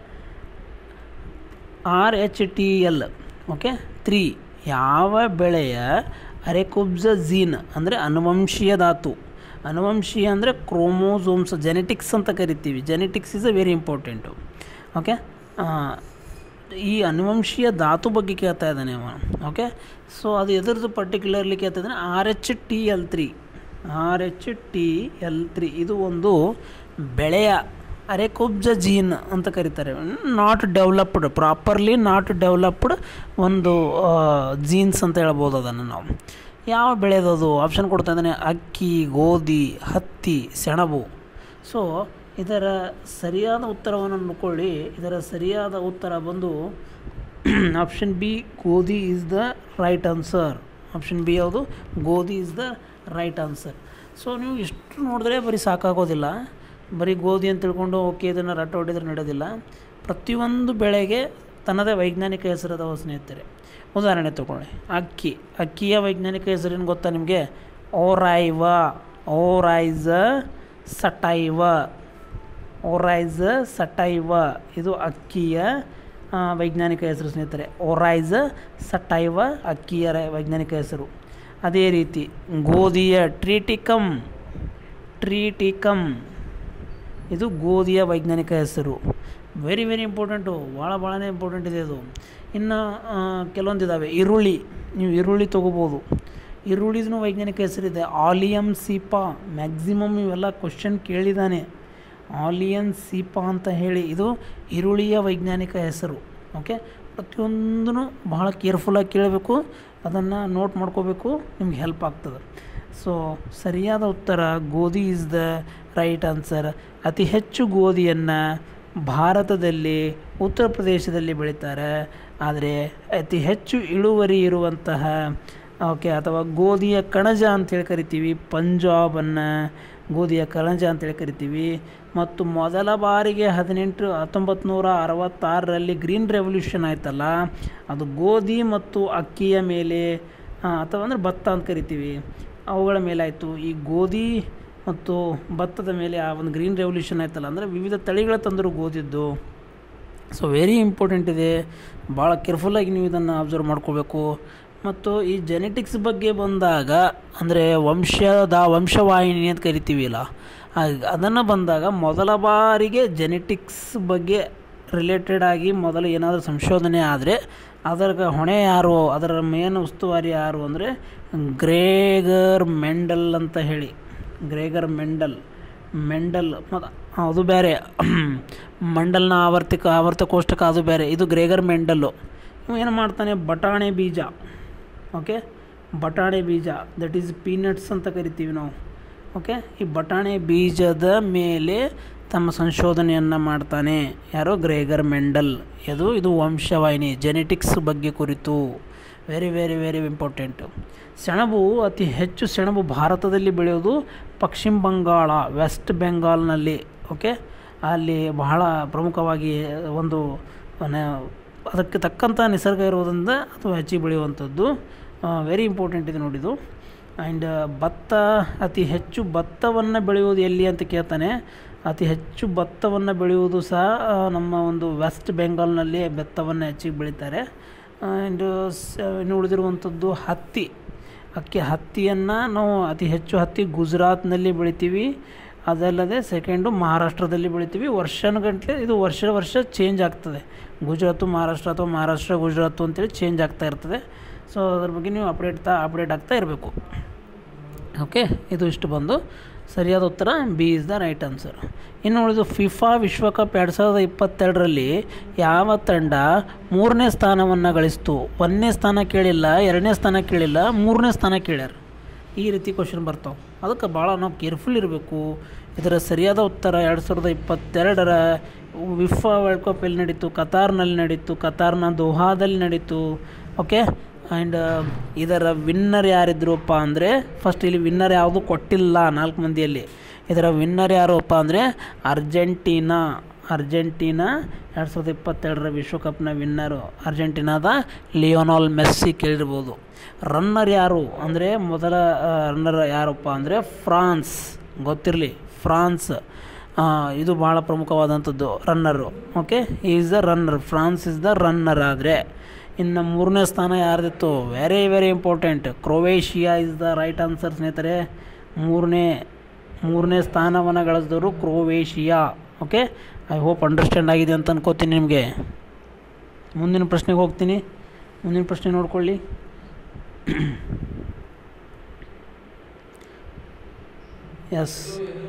R H T L okay three ಯಾವ ಬೆಳೆಯ ಅರೆಕುಬ್ಜ ಜೀನ್ ಅಂದರೆ ಅನುವಂಶೀಯ ಧಾತು ಅನುವಂಶೀಯ ಅಂದರೆ ಕ್ರೋಮೋಸೋಮ್ಸ್ ಜೆನೆಟಿಕ್ಸ್ ಅಂತ ಕರಿತೀವಿ genetics is a very important okay ಈ ಅನುವಂಶೀಯ ಧಾತು ಬಗ್ಗೆ ಕೇಳ್ತಾ ಇದ್ದಾನೆ ಅವ ಓಕೆ ಸೊ ಅದು ಎದುರದ್ದು ಪರ್ಟಿಕ್ಯುಲರ್ಲಿ ಕೇಳ್ತಾ ಇದ್ದಾನೆ R H T L three R H T L three ಇದು ಒಂದು ಬೆಳೆಯ ಅರೆಕುಬ್ಜ ಜೀನ್ ಅಂತ ಕರೀತಾರೆ not developed properly not developed ಒಂದು ಜೀನ್ಸ್ ಅಂತ ಹೇಳ್ಬೋದು ಅದನ್ನು ನಾವು ಯಾವ ಬೆಳೆದದು ಆಪ್ಷನ್ ಕೊಡ್ತಾ ಇದ್ದಾನೆ ಅಕ್ಕಿ ಗೋಧಿ ಹತ್ತಿ ಸೆಣಬು ಸೊ ಇದರ ಸರಿಯಾದ ಉತ್ತರವನ್ನು ನೋಡ್ಕೊಳ್ಳಿ ಇದರ ಸರಿಯಾದ ಉತ್ತರ ಬಂದು ಆಪ್ಷನ್ ಬಿ ಗೋಧಿ is the right answer option B ಯಾವುದು ಗೋಧಿ is the right answer so ನೀವು ಇಷ್ಟು ನೋಡಿದ್ರೆ ಬರೀ ಸಾಕಾಗೋದಿಲ್ಲ ಬರೀ ಗೋಧಿ ಅಂತ ತಿಳ್ಕೊಂಡು ಓಕೆ ಇದನ್ನು ರಟ್ಟ ಹೊಡೆದ್ರೆ ನಡೆಯೋದಿಲ್ಲ ಪ್ರತಿಯೊಂದು ಬೆಳೆಗೆ ತನ್ನದೇ ವೈಜ್ಞಾನಿಕ ಹೆಸರದ ಸ್ನೇಹಿತರೆ ಉದಾಹರಣೆ ತಗೊಳ್ಳಿ ಅಕ್ಕಿ ಅಕ್ಕಿಯ ವೈಜ್ಞಾನಿಕ ಹೆಸರೇನು ಗೊತ್ತಾ ನಿಮಗೆ ಓರೈವ ಓರೈಸ ಸಟೈವ ಓರೈಸ ಸಟೈವ ಇದು ಅಕ್ಕಿಯ ವೈಜ್ಞಾನಿಕ ಹೆಸರು ಸ್ನೇಹಿತರೆ ಓರೈಸ ಸಟೈವ ಅಕ್ಕಿಯ ವೈಜ್ಞಾನಿಕ ಹೆಸರು ಅದೇ ರೀತಿ ಗೋಧಿಯ ಟ್ರೀಟಿಕಮ್ ಟ್ರೀಟಿಕಮ್ ಇದು ಗೋಧಿಯ ವೈಜ್ಞಾನಿಕ ಹೆಸರು ವೆರಿ ವೆರಿ ಇಂಪಾರ್ಟೆಂಟು ಭಾಳ ಭಾಳನೇ ಇಂಪಾರ್ಟೆಂಟ್ ಇದೆ ಇದು ಇನ್ನು ಕೆಲವೊಂದು ಇದ್ದಾವೆ ಈರುಳ್ಳಿ ನೀವು ಈರುಳ್ಳಿ ತೊಗೋಬೋದು ಈರುಳ್ಳಿದೂ ವೈಜ್ಞಾನಿಕ ಹೆಸರಿದೆ ಆಲಿಯಮ್ ಸೀಪಾ ಮ್ಯಾಕ್ಸಿಮಮ್ ಇವೆಲ್ಲ ಕ್ವಶನ್ ಕೇಳಿದ್ದಾನೆ ಆಲಿಯನ್ ಸೀಪಾ ಅಂತ ಹೇಳಿ ಇದು ಈರುಳ್ಳಿಯ ವೈಜ್ಞಾನಿಕ ಹೆಸರು ಓಕೆ ಪ್ರತಿಯೊಂದೂ ಬಹಳ ಕೇರ್ಫುಲ್ಲಾಗಿ ಕೇಳಬೇಕು ಅದನ್ನು ನೋಟ್ ಮಾಡ್ಕೋಬೇಕು ನಿಮ್ಗೆ ಹೆಲ್ಪ್ ಆಗ್ತದೆ ಸೊ ಸರಿಯಾದ ಉತ್ತರ ಗೋಧಿ ಈಸ್ ದ ರೈಟ್ ಆನ್ಸರ್ ಅತಿ ಹೆಚ್ಚು ಗೋಧಿಯನ್ನು ಭಾರತದಲ್ಲಿ ಉತ್ತರ ಪ್ರದೇಶದಲ್ಲಿ ಬೆಳೀತಾರೆ ಆದರೆ ಅತಿ ಹೆಚ್ಚು ಇಳುವರಿ ಇರುವಂತಹ ಓಕೆ ಅಥವಾ ಗೋಧಿಯ ಕಣಜ ಅಂತೇಳಿ ಕರಿತೀವಿ ಪಂಜಾಬನ್ನು ಗೋಧಿಯ ಕಣಜ ಅಂತೇಳಿ ಕರಿತೀವಿ ಮತ್ತು ಮೊದಲ ಬಾರಿಗೆ ಹದಿನೆಂಟು ಹತ್ತೊಂಬತ್ತು ನೂರ ಅರವತ್ತಾರರಲ್ಲಿ ಗ್ರೀನ್ ರೆವಲ್ಯೂಷನ್ ಆಯ್ತಲ್ಲ ಅದು ಗೋಧಿ ಮತ್ತು ಅಕ್ಕಿಯ ಮೇಲೆ ಅಥವಾ ಅಂದರೆ ಭತ್ತ ಅಂತ ಕರಿತೀವಿ ಅವುಗಳ ಮೇಲೆ ಆಯಿತು ಈ ಗೋಧಿ ಮತ್ತು ಭತ್ತದ ಮೇಲೆ ಆ ಒಂದು ಗ್ರೀನ್ ರೆವಲ್ಯೂಷನ್ ಆಯ್ತಲ್ಲ ಅಂದರೆ ವಿವಿಧ ತಳಿಗಳ ತಂದರು ಗೋಧಿದ್ದು ಸೊ ವೆರಿ ಇಂಪಾರ್ಟೆಂಟ್ ಇದೆ ಭಾಳ ಕೇರ್ಫುಲ್ಲಾಗಿ ನೀವು ಇದನ್ನು ಅಬ್ಸರ್ವ್ ಮಾಡ್ಕೋಬೇಕು ಮತ್ತು ಈ ಜೆನೆಟಿಕ್ಸ್ ಬಗ್ಗೆ ಬಂದಾಗ ಅಂದರೆ ವಂಶದ ವಂಶವಾಹಿನಿ ಅಂತ ಕರಿತೀವಿಲ್ಲ ಅದನ್ನು ಬಂದಾಗ ಮೊದಲ ಬಾರಿಗೆ ಜೆನೆಟಿಕ್ಸ್ ಬಗ್ಗೆ ರಿಲೇಟೆಡ್ ಆಗಿ ಮೊದಲು ಏನಾದರೂ ಸಂಶೋಧನೆ ಆದರೆ ಅದರ ಹೊಣೆ ಯಾರು ಅದರ ಮೇನ್ ಉಸ್ತುವಾರಿ ಯಾರು ಅಂದರೆ ಗ್ರೇಗರ್ ಮೆಂಡಲ್ ಅಂತ ಹೇಳಿ ಗ್ರೇಗರ್ ಮೆಂಡಲ್ ಮೆಂಡಲ್ ಮತ್ತು ಅದು ಬೇರೆ ಮಂಡಲ್ನ ಆವರ್ತಿಕ ಆವರ್ತ ಕೋಷ್ಟಕ ಅದು ಬೇರೆ ಇದು ಗ್ರೇಗರ್ ಮೆಂಡಲ್ಲು ಇವ ಏನು ಮಾಡ್ತಾನೆ ಬಟಾಣೆ ಬೀಜ ಓಕೆ ಬಟಾಣೆ ಬೀಜ ದಟ್ ಈಸ್ ಪೀನಟ್ಸ್ ಅಂತ ಕರಿತೀವಿ ನಾವು ಓಕೆ ಈ ಬಟಾಣೆ ಬೀಜದ ಮೇಲೆ ತಮ್ಮ ಸಂಶೋಧನೆಯನ್ನು ಮಾಡ್ತಾನೆ ಯಾರೋ ಗ್ರೇಗರ್ ಮೆಂಡಲ್ ಇದು ಇದು ವಂಶವಾಹಿನಿ ಜೆನೆಟಿಕ್ಸ್ ಬಗ್ಗೆ ಕುರಿತು ವೆರಿ ವೆರಿ ವೆರಿ ಇಂಪಾರ್ಟೆಂಟು ಸೆಣಬು ಅತಿ ಹೆಚ್ಚು ಸೆಣಬು ಭಾರತದಲ್ಲಿ ಬೆಳೆಯೋದು ಪಶ್ಚಿಮ ಬಂಗಾಳ ವೆಸ್ಟ್ ಬೆಂಗಾಲ್ನಲ್ಲಿ ಓಕೆ ಅಲ್ಲಿ ಬಹಳ ಪ್ರಮುಖವಾಗಿ ಒಂದು ಅದಕ್ಕೆ ತಕ್ಕಂಥ ನಿಸರ್ಗ ಇರೋದ್ರಿಂದ ಅಥವಾ ಹೆಚ್ಚಿಗೆ ಬೆಳೆಯುವಂಥದ್ದು ವೆರಿ ಇಂಪಾರ್ಟೆಂಟ್ ಇದೆ ನೋಡಿದು ಆ್ಯಂಡ್ ಭತ್ತ ಅತಿ ಹೆಚ್ಚು ಭತ್ತವನ್ನು ಬೆಳೆಯುವುದು ಎಲ್ಲಿ ಅಂತ ಕೇಳ್ತಾನೆ ಅತಿ ಹೆಚ್ಚು ಭತ್ತವನ್ನು ಬೆಳೆಯುವುದು ಸಹ ನಮ್ಮ ಒಂದು ವೆಸ್ಟ್ ಬೆಂಗಾಲ್ನಲ್ಲಿ ಭತ್ತವನ್ನು ಹೆಚ್ಚಿಗೆ ಬೆಳೀತಾರೆ ಆ್ಯಂಡ್ ಇನ್ನು ಉಳಿದಿರುವಂಥದ್ದು ಹತ್ತಿ ಅಕ್ಕಿ ಹತ್ತಿಯನ್ನು ನಾವು ಅತಿ ಹೆಚ್ಚು ಹತ್ತಿ ಗುಜರಾತ್ನಲ್ಲಿ ಬೆಳಿತೀವಿ ಅದಲ್ಲದೆ ಸೆಕೆಂಡು ಮಹಾರಾಷ್ಟ್ರದಲ್ಲಿ ಬೆಳಿತೀವಿ ವರ್ಷಗಟ್ಟಲೆ ಇದು ವರ್ಷ ವರ್ಷ ಚೇಂಜ್ ಆಗ್ತದೆ ಗುಜರಾತು ಮಹಾರಾಷ್ಟ್ರ ಅಥವಾ ಮಹಾರಾಷ್ಟ್ರ ಗುಜರಾತು ಅಂತೇಳಿ ಚೇಂಜ್ ಆಗ್ತಾ ಇರ್ತದೆ ಸೊ ಅದ್ರ ಬಗ್ಗೆ ನೀವು ಅಪ್ಡೇಟ್ ತಾ ಅಪ್ಡೇಟ್ ಆಗ್ತಾ ಇರಬೇಕು ಓಕೆ ಇದು ಇಷ್ಟು ಬಂದು ಸರಿಯಾದ ಉತ್ತರ B is the right answer ಇನ್ನು ಉಳಿದು ಫಿಫಾ ವಿಶ್ವಕಪ್ ಎರಡು ಸಾವಿರದ ಇಪ್ಪತ್ತೆರಡರಲ್ಲಿ ಯಾವ ತಂಡ ಮೂರನೇ ಸ್ಥಾನವನ್ನು ಗಳಿಸ್ತು ಒಂದನೇ ಸ್ಥಾನ ಕೇಳಿಲ್ಲ ಎರಡನೇ ಸ್ಥಾನ ಕೇಳಿಲ್ಲ ಮೂರನೇ ಸ್ಥಾನ ಕೇಳ್ಯಾರ ಈ ರೀತಿ ಕ್ವಶನ್ ಬರ್ತಾವೆ ಅದಕ್ಕೆ ಭಾಳ ನಾವು ಕೇರ್ಫುಲ್ ಇರಬೇಕು ಇದರ ಸರಿಯಾದ ಉತ್ತರ ಎರಡು ಸಾವಿರದ ಇಪ್ಪತ್ತೆರಡರ ವಿಫಾ ವರ್ಲ್ಡ್ ಕಪ್ ಎಲ್ಲಿ ನಡೀತು ಕತಾರ್ನಲ್ಲಿ ನಡೀತು ಕತಾರ್ನ ದೋಹಾದಲ್ಲಿ ನಡೀತು ಓಕೆ ಆ್ಯಂಡ್ ಇದರ ವಿನ್ನರ್ ಯಾರಿದ್ರಪ್ಪ ಅಂದರೆ ಫಸ್ಟ್ ಇಲ್ಲಿ ವಿನ್ನರ್ ಯಾವುದು ಕೊಟ್ಟಿಲ್ಲ ನಾಲ್ಕು ಮಂದಿಯಲ್ಲಿ ಇದರ ವಿನ್ನರ್ ಯಾರಪ್ಪ ಅಂದರೆ ಅರ್ಜೆಂಟೀನಾ ಅರ್ಜೆಂಟೀನಾ ಎರಡು ಸಾವಿರದ ಇಪ್ಪತ್ತೆರಡರ ವಿಶ್ವಕಪ್ನ ವಿನ್ನರು ಅರ್ಜೆಂಟೀನಾದ ಲಿಯೋನಾಲ್ ಮೆಸ್ಸಿ ಕೇಳಿರ್ಬೋದು ರನ್ನರ್ ಯಾರು ಅಂದರೆ ಮೊದಲ ರನ್ನರ್ ಯಾರಪ್ಪ ಅಂದರೆ ಫ್ರಾನ್ಸ್ ಗೊತ್ತಿರಲಿ ಫ್ರಾನ್ಸ್ ಇದು ಭಾಳ ಪ್ರಮುಖವಾದಂಥದ್ದು runner okay is the runner France is the runner ಆದರೆ ಇನ್ನು ಮೂರನೇ ಸ್ಥಾನ ಯಾರ್ದಿತ್ತು very very important Croatia is the right answer ಸ್ನೇಹಿತರೆ ಮೂರನೇ ಮೂರನೇ ಸ್ಥಾನವನ್ನು ಗಳಿಸಿದವರು Croatia okay I hope understand ಆಗಿದೆ ಅಂತ ಅನ್ಕೋತೀನಿ ನಿಮಗೆ ಮುಂದಿನ ಪ್ರಶ್ನೆಗೆ ಹೋಗ್ತೀನಿ ಮುಂದಿನ ಪ್ರಶ್ನೆ ನೋಡ್ಕೊಳ್ಳಿ ಎಸ್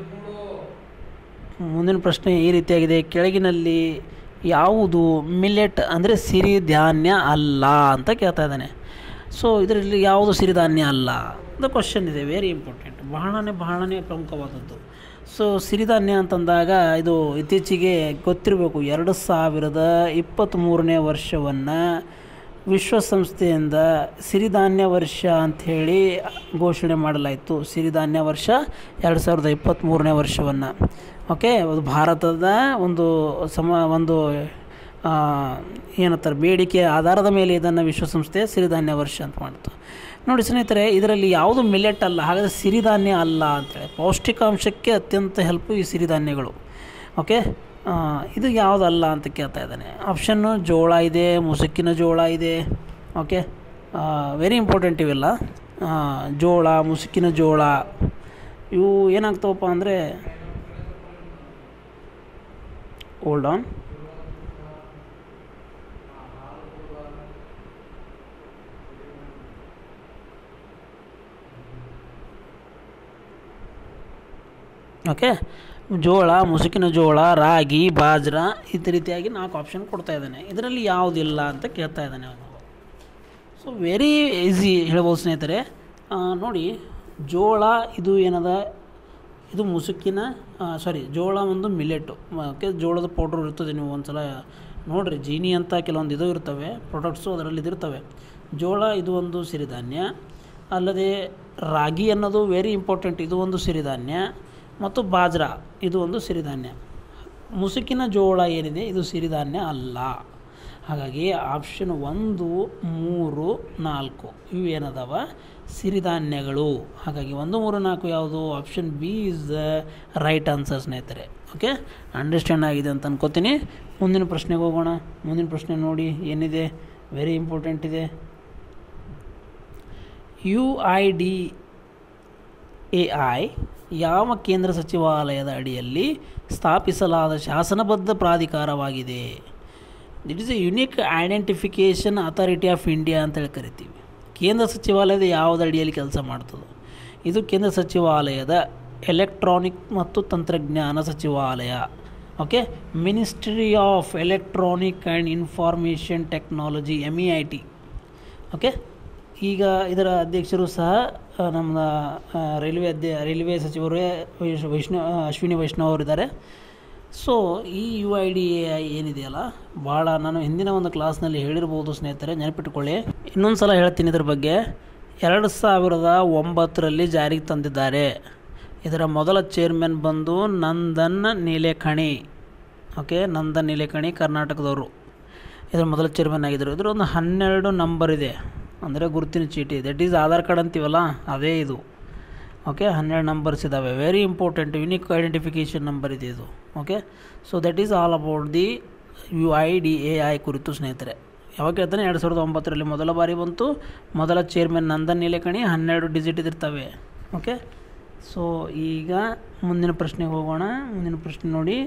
ಮುಂದಿನ ಪ್ರಶ್ನೆ ಈ ರೀತಿಯಾಗಿದೆ ಕೆಳಗಿನಲ್ಲಿ ಯಾವುದು ಮಿಲೆಟ್ ಅಂದರೆ ಸಿರಿಧಾನ್ಯ ಅಲ್ಲ ಅಂತ ಕೇಳ್ತಾ ಇದ್ದಾನೆ ಸೊ ಇದರಲ್ಲಿ ಯಾವುದು ಸಿರಿಧಾನ್ಯ ಅಲ್ಲ ಅಂತ ಕ್ವಶನ್ ಇದೆ ವೆರಿ ಇಂಪಾರ್ಟೆಂಟ್ ಬಹಳನೇ ಬಹಳನೇ ಪ್ರಮುಖವಾದದ್ದು ಸೊ ಸಿರಿಧಾನ್ಯ ಅಂತಂದಾಗ ಇದು ಇತ್ತೀಚೆಗೆ ಗೊತ್ತಿರಬೇಕು ಎರಡು ಸಾವಿರದ ಇಪ್ಪತ್ತ್ಮೂರನೇ ವರ್ಷವನ್ನು ವಿಶ್ವಸಂಸ್ಥೆಯಿಂದ ಸಿರಿಧಾನ್ಯ ವರ್ಷ ಅಂಥೇಳಿ ಘೋಷಣೆ ಮಾಡಲಾಯಿತು ಸಿರಿಧಾನ್ಯ ವರ್ಷ ಎರಡು ಸಾವಿರದ ಇಪ್ಪತ್ತ್ಮೂರನೇ ವರ್ಷವನ್ನು ಓಕೆ ಅದು ಭಾರತದ ಒಂದು ಸಮ ಒಂದು ಏನಂತಾರೆ ಬೇಡಿಕೆ ಆಧಾರದ ಮೇಲೆ ಇದನ್ನು ವಿಶ್ವಸಂಸ್ಥೆ ಸಿರಿಧಾನ್ಯ ವರ್ಷ ಅಂತ ಮಾಡ್ತು ನೋಡಿ ಸ್ನೇಹಿತರೆ ಇದರಲ್ಲಿ ಯಾವುದು ಮಿಲೆಟ್ ಅಲ್ಲ ಹಾಗಾದರೆ ಸಿರಿಧಾನ್ಯ ಅಲ್ಲ ಅಂತೇಳಿ ಪೌಷ್ಟಿಕಾಂಶಕ್ಕೆ ಅತ್ಯಂತ ಹೆಲ್ಪು ಈ ಸಿರಿಧಾನ್ಯಗಳು ಓಕೆ ಇದು ಯಾವುದಲ್ಲ ಅಂತ ಕೇಳ್ತಾ ಇದ್ದಾನೆ ಆಪ್ಷನ್ನು ಜೋಳ ಇದೆ ಮುಸುಕಿನ ಜೋಳ ಇದೆ ಓಕೆ ವೆರಿ ಇಂಪಾರ್ಟೆಂಟ್ ಇವೆಲ್ಲ ಜೋಳ ಮುಸುಕಿನ ಜೋಳ ಇವು ಏನಾಗ್ತಾವಪ್ಪ ಅಂದರೆ ಓಲ್ಡ್ ಆನ್ ಓಕೆ ಜೋಳ ಮುಸುಕಿನ ಜೋಳ ರಾಗಿ ಬಾಜ್ರಾ ಇದೇ ರೀತಿಯಾಗಿ ನಾಲ್ಕು ಆಪ್ಷನ್ ಕೊಡ್ತಾ ಇದ್ದಾನೆ ಇದರಲ್ಲಿ ಯಾವುದಿಲ್ಲ ಅಂತ ಕೇಳ್ತಾ ಇದ್ದಾನೆ ಅವನು ಸೊ ವೆರಿ ಈಸಿ ಹೇಳ್ಬೋದು ಸ್ನೇಹಿತರೆ ಆ, ನೋಡಿ ಜೋಳ ಇದು ಏನದ ಇದು ಮುಸುಕಿನ ಸಾರಿ ಜೋಳ ಒಂದು ಮಿಲೆಟು ಓಕೆ ಜೋಳದ ಪೌಡ್ರ್ ಇರ್ತದೆ ನೀವು ಒಂದ್ಸಲ ನೋಡಿರಿ ಜೀನಿ ಅಂತ ಕೆಲವೊಂದು ಇದು ಇರ್ತವೆ ಪ್ರಾಡಕ್ಟ್ಸು ಅದರಲ್ಲಿ ಇದಿರ್ತವೆ ಜೋಳ ಇದು ಒಂದು ಸಿರಿಧಾನ್ಯ ಅಲ್ಲದೆ ರಾಗಿ ಅನ್ನೋದು ವೆರಿ ಇಂಪಾರ್ಟೆಂಟ್ ಇದು ಒಂದು ಸಿರಿಧಾನ್ಯ ಮತ್ತು ಬಾಜ್ರಾ ಇದು ಒಂದು ಸಿರಿಧಾನ್ಯ ಮುಸುಕಿನ ಜೋಳ ಏನಿದೆ ಇದು ಸಿರಿಧಾನ್ಯ ಅಲ್ಲ ಹಾಗಾಗಿ ಆಪ್ಷನ್ ಒಂದು ಮೂರು ನಾಲ್ಕು ಇವು ಏನದಾವ ಸಿರಿಧಾನ್ಯಗಳು ಹಾಗಾಗಿ ಒಂದು ಮೂರು ನಾಲ್ಕು ಯಾವುದು option B is the right answer ಸ್ನೇಹಿತರೆ ಓಕೆ ಅಂಡರ್ಸ್ಟ್ಯಾಂಡ್ ಆಗಿದೆ ಅಂತ ಅನ್ಕೋತೀನಿ ಮುಂದಿನ ಪ್ರಶ್ನೆಗೆ ಹೋಗೋಣ ಮುಂದಿನ ಪ್ರಶ್ನೆ ನೋಡಿ ಏನಿದೆ ವೆರಿ ಇಂಪಾರ್ಟೆಂಟ್ ಇದೆ U I D A I ಯಾವ ಕೇಂದ್ರ ಸಚಿವಾಲಯದ ಅಡಿಯಲ್ಲಿ ಸ್ಥಾಪಿಸಲಾದ ಶಾಸನಬದ್ಧ ಪ್ರಾಧಿಕಾರವಾಗಿದೆ it is a unique identification authority of India ಅಂತೇಳಿ ಕರಿತೀವಿ ಕೇಂದ್ರ ಸಚಿವಾಲಯದ ಯಾವುದ ಅಡಿಯಲ್ಲಿ ಕೆಲಸ ಮಾಡ್ತದೆ ಇದು ಕೇಂದ್ರ ಸಚಿವಾಲಯದ ಎಲೆಕ್ಟ್ರಾನಿಕ್ ಮತ್ತು ತಂತ್ರಜ್ಞಾನ ಸಚಿವಾಲಯ okay ministry of electronic and information technology M E I T okay ಈಗ ಇದರ ಅಧ್ಯಕ್ಷರು ಸಹ ಆ, ನಮ್ಮ ಆ, ರೈಲ್ವೆ ಅಧ್ಯ ರೈಲ್ವೆ ಸಚಿವರು ವೈಶ್ ವೈಷ್ಣವ್ ಆ, ಅಶ್ವಿನಿ ವೈಷ್ಣವ್ ಅವರಿದ್ದಾರೆ ಸೊ ಈ U I D A I ಏನಿದೆಯಲ್ಲ ಭಾಳ ನಾನು ಹಿಂದಿನ ಒಂದು ಕ್ಲಾಸ್ನಲ್ಲಿ ಹೇಳಿರ್ಬೋದು ಸ್ನೇಹಿತರೆ ನೆನಪಿಟ್ಕೊಳ್ಳಿ ಇನ್ನೊಂದು ಸಲ ಹೇಳ್ತೀನಿ ಇದ್ರ ಬಗ್ಗೆ ಎರಡು ಸಾವಿರದ ಒಂಬತ್ತರಲ್ಲಿ ಜಾರಿಗೆ ತಂದಿದ್ದಾರೆ ಇದರ ಮೊದಲ ಚೇರ್ಮನ್ ಬಂದು ನಂದನ್ ನೀಲೇಖಣಿ ಓಕೆ ನಂದನ್ ನೀಲೇಖಣಿ ಕರ್ನಾಟಕದವರು ಇದರ ಮೊದಲ ಚೇರ್ಮನ್ ಆಗಿದ್ದರು ಇದರ ಒಂದು ಹನ್ನೆರಡು ನಂಬರ್ ಇದೆ ಅಂದರೆ ಗುರುತಿನ ಚೀಟಿ ದಟ್ ಈಸ್ ಆಧಾರ್ ಕಾರ್ಡ್ ಅಂತೀವಲ್ಲ ಅದೇ ಇದು ಓಕೆ ಹನ್ನೆರಡು ನಂಬರ್ಸ್ ಇದ್ದಾವೆ very important unique identification number ಇದೆ ಇದು okay so that is all about the U I D A I ಕುರಿತು ಸ್ನೇಹಿತರೆ ಯಾವಾಗ ಹೇಳ್ತಾನೆ ಎರಡು ಸಾವಿರದ ಒಂಬತ್ತರಲ್ಲಿ ಮೊದಲ ಬಾರಿ ಬಂತು ಮೊದಲ ಚೇರ್ಮನ್ ನಂದನ್ ನೀಲೇಕಣಿ ಹನ್ನೆರಡು ಡಿಜಿಟ್ ಇದಿರ್ತವೆ ಓಕೆ ಸೊ ಈಗ ಮುಂದಿನ ಪ್ರಶ್ನೆಗೆ ಹೋಗೋಣ ಮುಂದಿನ ಪ್ರಶ್ನೆ ನೋಡಿ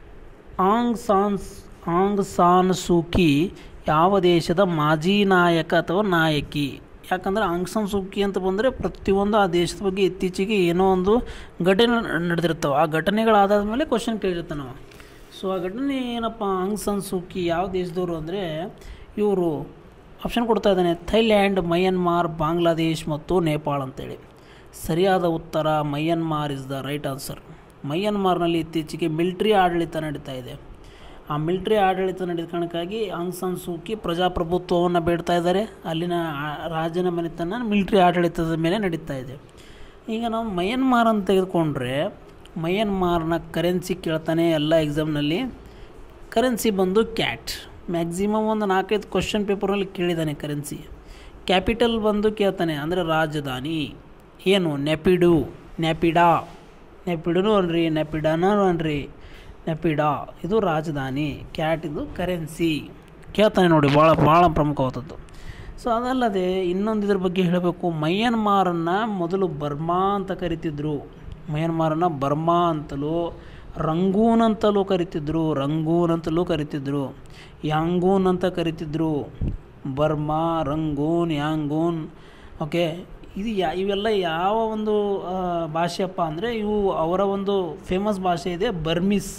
Aung San Aung San Suu Kyi ಯಾವ ದೇಶದ ಮಾಜಿ ನಾಯಕ ಅಥವಾ ನಾಯಕಿ ಯಾಕಂದರೆ ಆಂಗ್ ಸಾನ್ ಸೂಕಿ ಅಂತ ಬಂದರೆ ಪ್ರತಿಯೊಂದು ಆ ದೇಶದ ಬಗ್ಗೆ ಇತ್ತೀಚೆಗೆ ಏನೋ ಒಂದು ಘಟನೆ ನಡೆದಿರ್ತಾವೆ ಆ ಘಟನೆಗಳಾದಾದ ಮೇಲೆ ಕ್ವಶನ್ ಕೇಳಿರ್ತಾನೆ ನಾವು ಸೊ ಆ ಘಟನೆ ಏನಪ್ಪ ಆಂಗ್ ಸಾನ್ ಸೂಕಿ ಯಾವ ದೇಶದವರು ಅಂದರೆ ಇವರು ಆಪ್ಷನ್ ಕೊಡ್ತಾ ಇದ್ದಾನೆ ಥೈಲ್ಯಾಂಡ್ ಮಯನ್ಮಾರ್ ಬಾಂಗ್ಲಾದೇಶ್ ಮತ್ತು ನೇಪಾಳ ಅಂತೇಳಿ ಸರಿಯಾದ ಉತ್ತರ Myanmar is the right answer ಮಯನ್ಮಾರ್ನಲ್ಲಿ ಇತ್ತೀಚೆಗೆ ಮಿಲ್ಟ್ರಿ ಆಡಳಿತ ನಡೀತಾ ಇದೆ ಆ ಮಿಲ್ಟ್ರಿ ಆಡಳಿತ ನಡೆದ ಕಾರಣಕ್ಕಾಗಿ ಆಂಗ್ ಸಾನ್ ಸೂಕಿ ಪ್ರಜಾಪ್ರಭುತ್ವವನ್ನು ಬೇಡ್ತಾ ಇದ್ದಾರೆ ಅಲ್ಲಿನ ಆ- ರಾಜನ ಮನೆತನ ಮಿಲ್ಟ್ರಿ ಆಡಳಿತದ ಮೇಲೆ ನಡೀತಾ ಇದೆ ಈಗ ನಾವು ಮಯನ್ಮಾರ್ ಅಂತ ತೆಗೆದುಕೊಂಡ್ರೆ ಮಯನ್ಮಾರ್ನ ಕರೆನ್ಸಿ ಕೇಳ್ತಾನೆ ಎಲ್ಲ ಎಕ್ಸಾಮ್ನಲ್ಲಿ ಕರೆನ್ಸಿ ಬಂದು ಕ್ಯಾಟ್ ಮ್ಯಾಕ್ಸಿಮಮ್ ಒಂದು ನಾಲ್ಕೈದು ಕ್ವಶನ್ ಪೇಪರ್ನಲ್ಲಿ ಕೇಳಿದ್ದಾನೆ ಕರೆನ್ಸಿ ಕ್ಯಾಪಿಟಲ್ ಬಂದು ಕೇಳ್ತಾನೆ ಅಂದರೆ ರಾಜಧಾನಿ ಏನು ನೆಪಿಡು ನೆಪಿಡಾ ನೆಪಿಡೂ ಅನ್ರಿ ನೆಪಿಡಾನೂ ಅನ್ರಿ ನೆಪಿಡಾ ಇದು ರಾಜಧಾನಿ ಕ್ಯಾಟ್ ಇದು ಕರೆನ್ಸಿ ಕೇಳ್ತಾನೆ ನೋಡಿ ಭಾಳ ಭಾಳ ಪ್ರಮುಖವಾದದ್ದು ಸೊ ಅದಲ್ಲದೆ ಇನ್ನೊಂದು ಇದ್ರ ಬಗ್ಗೆ ಹೇಳಬೇಕು ಮಯನ್ಮಾರನ್ನು ಮೊದಲು ಬರ್ಮಾ ಅಂತ ಕರಿತಿದ್ರು ಮಯನ್ಮಾರನ್ನು ಬರ್ಮಾ ಅಂತಲೂ ರಂಗೂನ್ ಅಂತಲೂ ಕರಿತಿದ್ರು ರಂಗೂನ್ ಅಂತಲೂ ಕರಿತಿದ್ರು ಯಾಂಗೂನ್ ಅಂತ ಕರಿತಿದ್ರು ಬರ್ಮಾ ರಂಗೂನ್ ಯಾಂಗೂನ್ ಓಕೆ ಇದು ಯಾ ಇವೆಲ್ಲ ಯಾವ ಒಂದು ಆ, ಭಾಷೆಯಪ್ಪ ಅಂದರೆ ಇವು ಅವರ ಒಂದು ಫೇಮಸ್ ಭಾಷೆ ಇದೆ ಬರ್ಮಿಸ್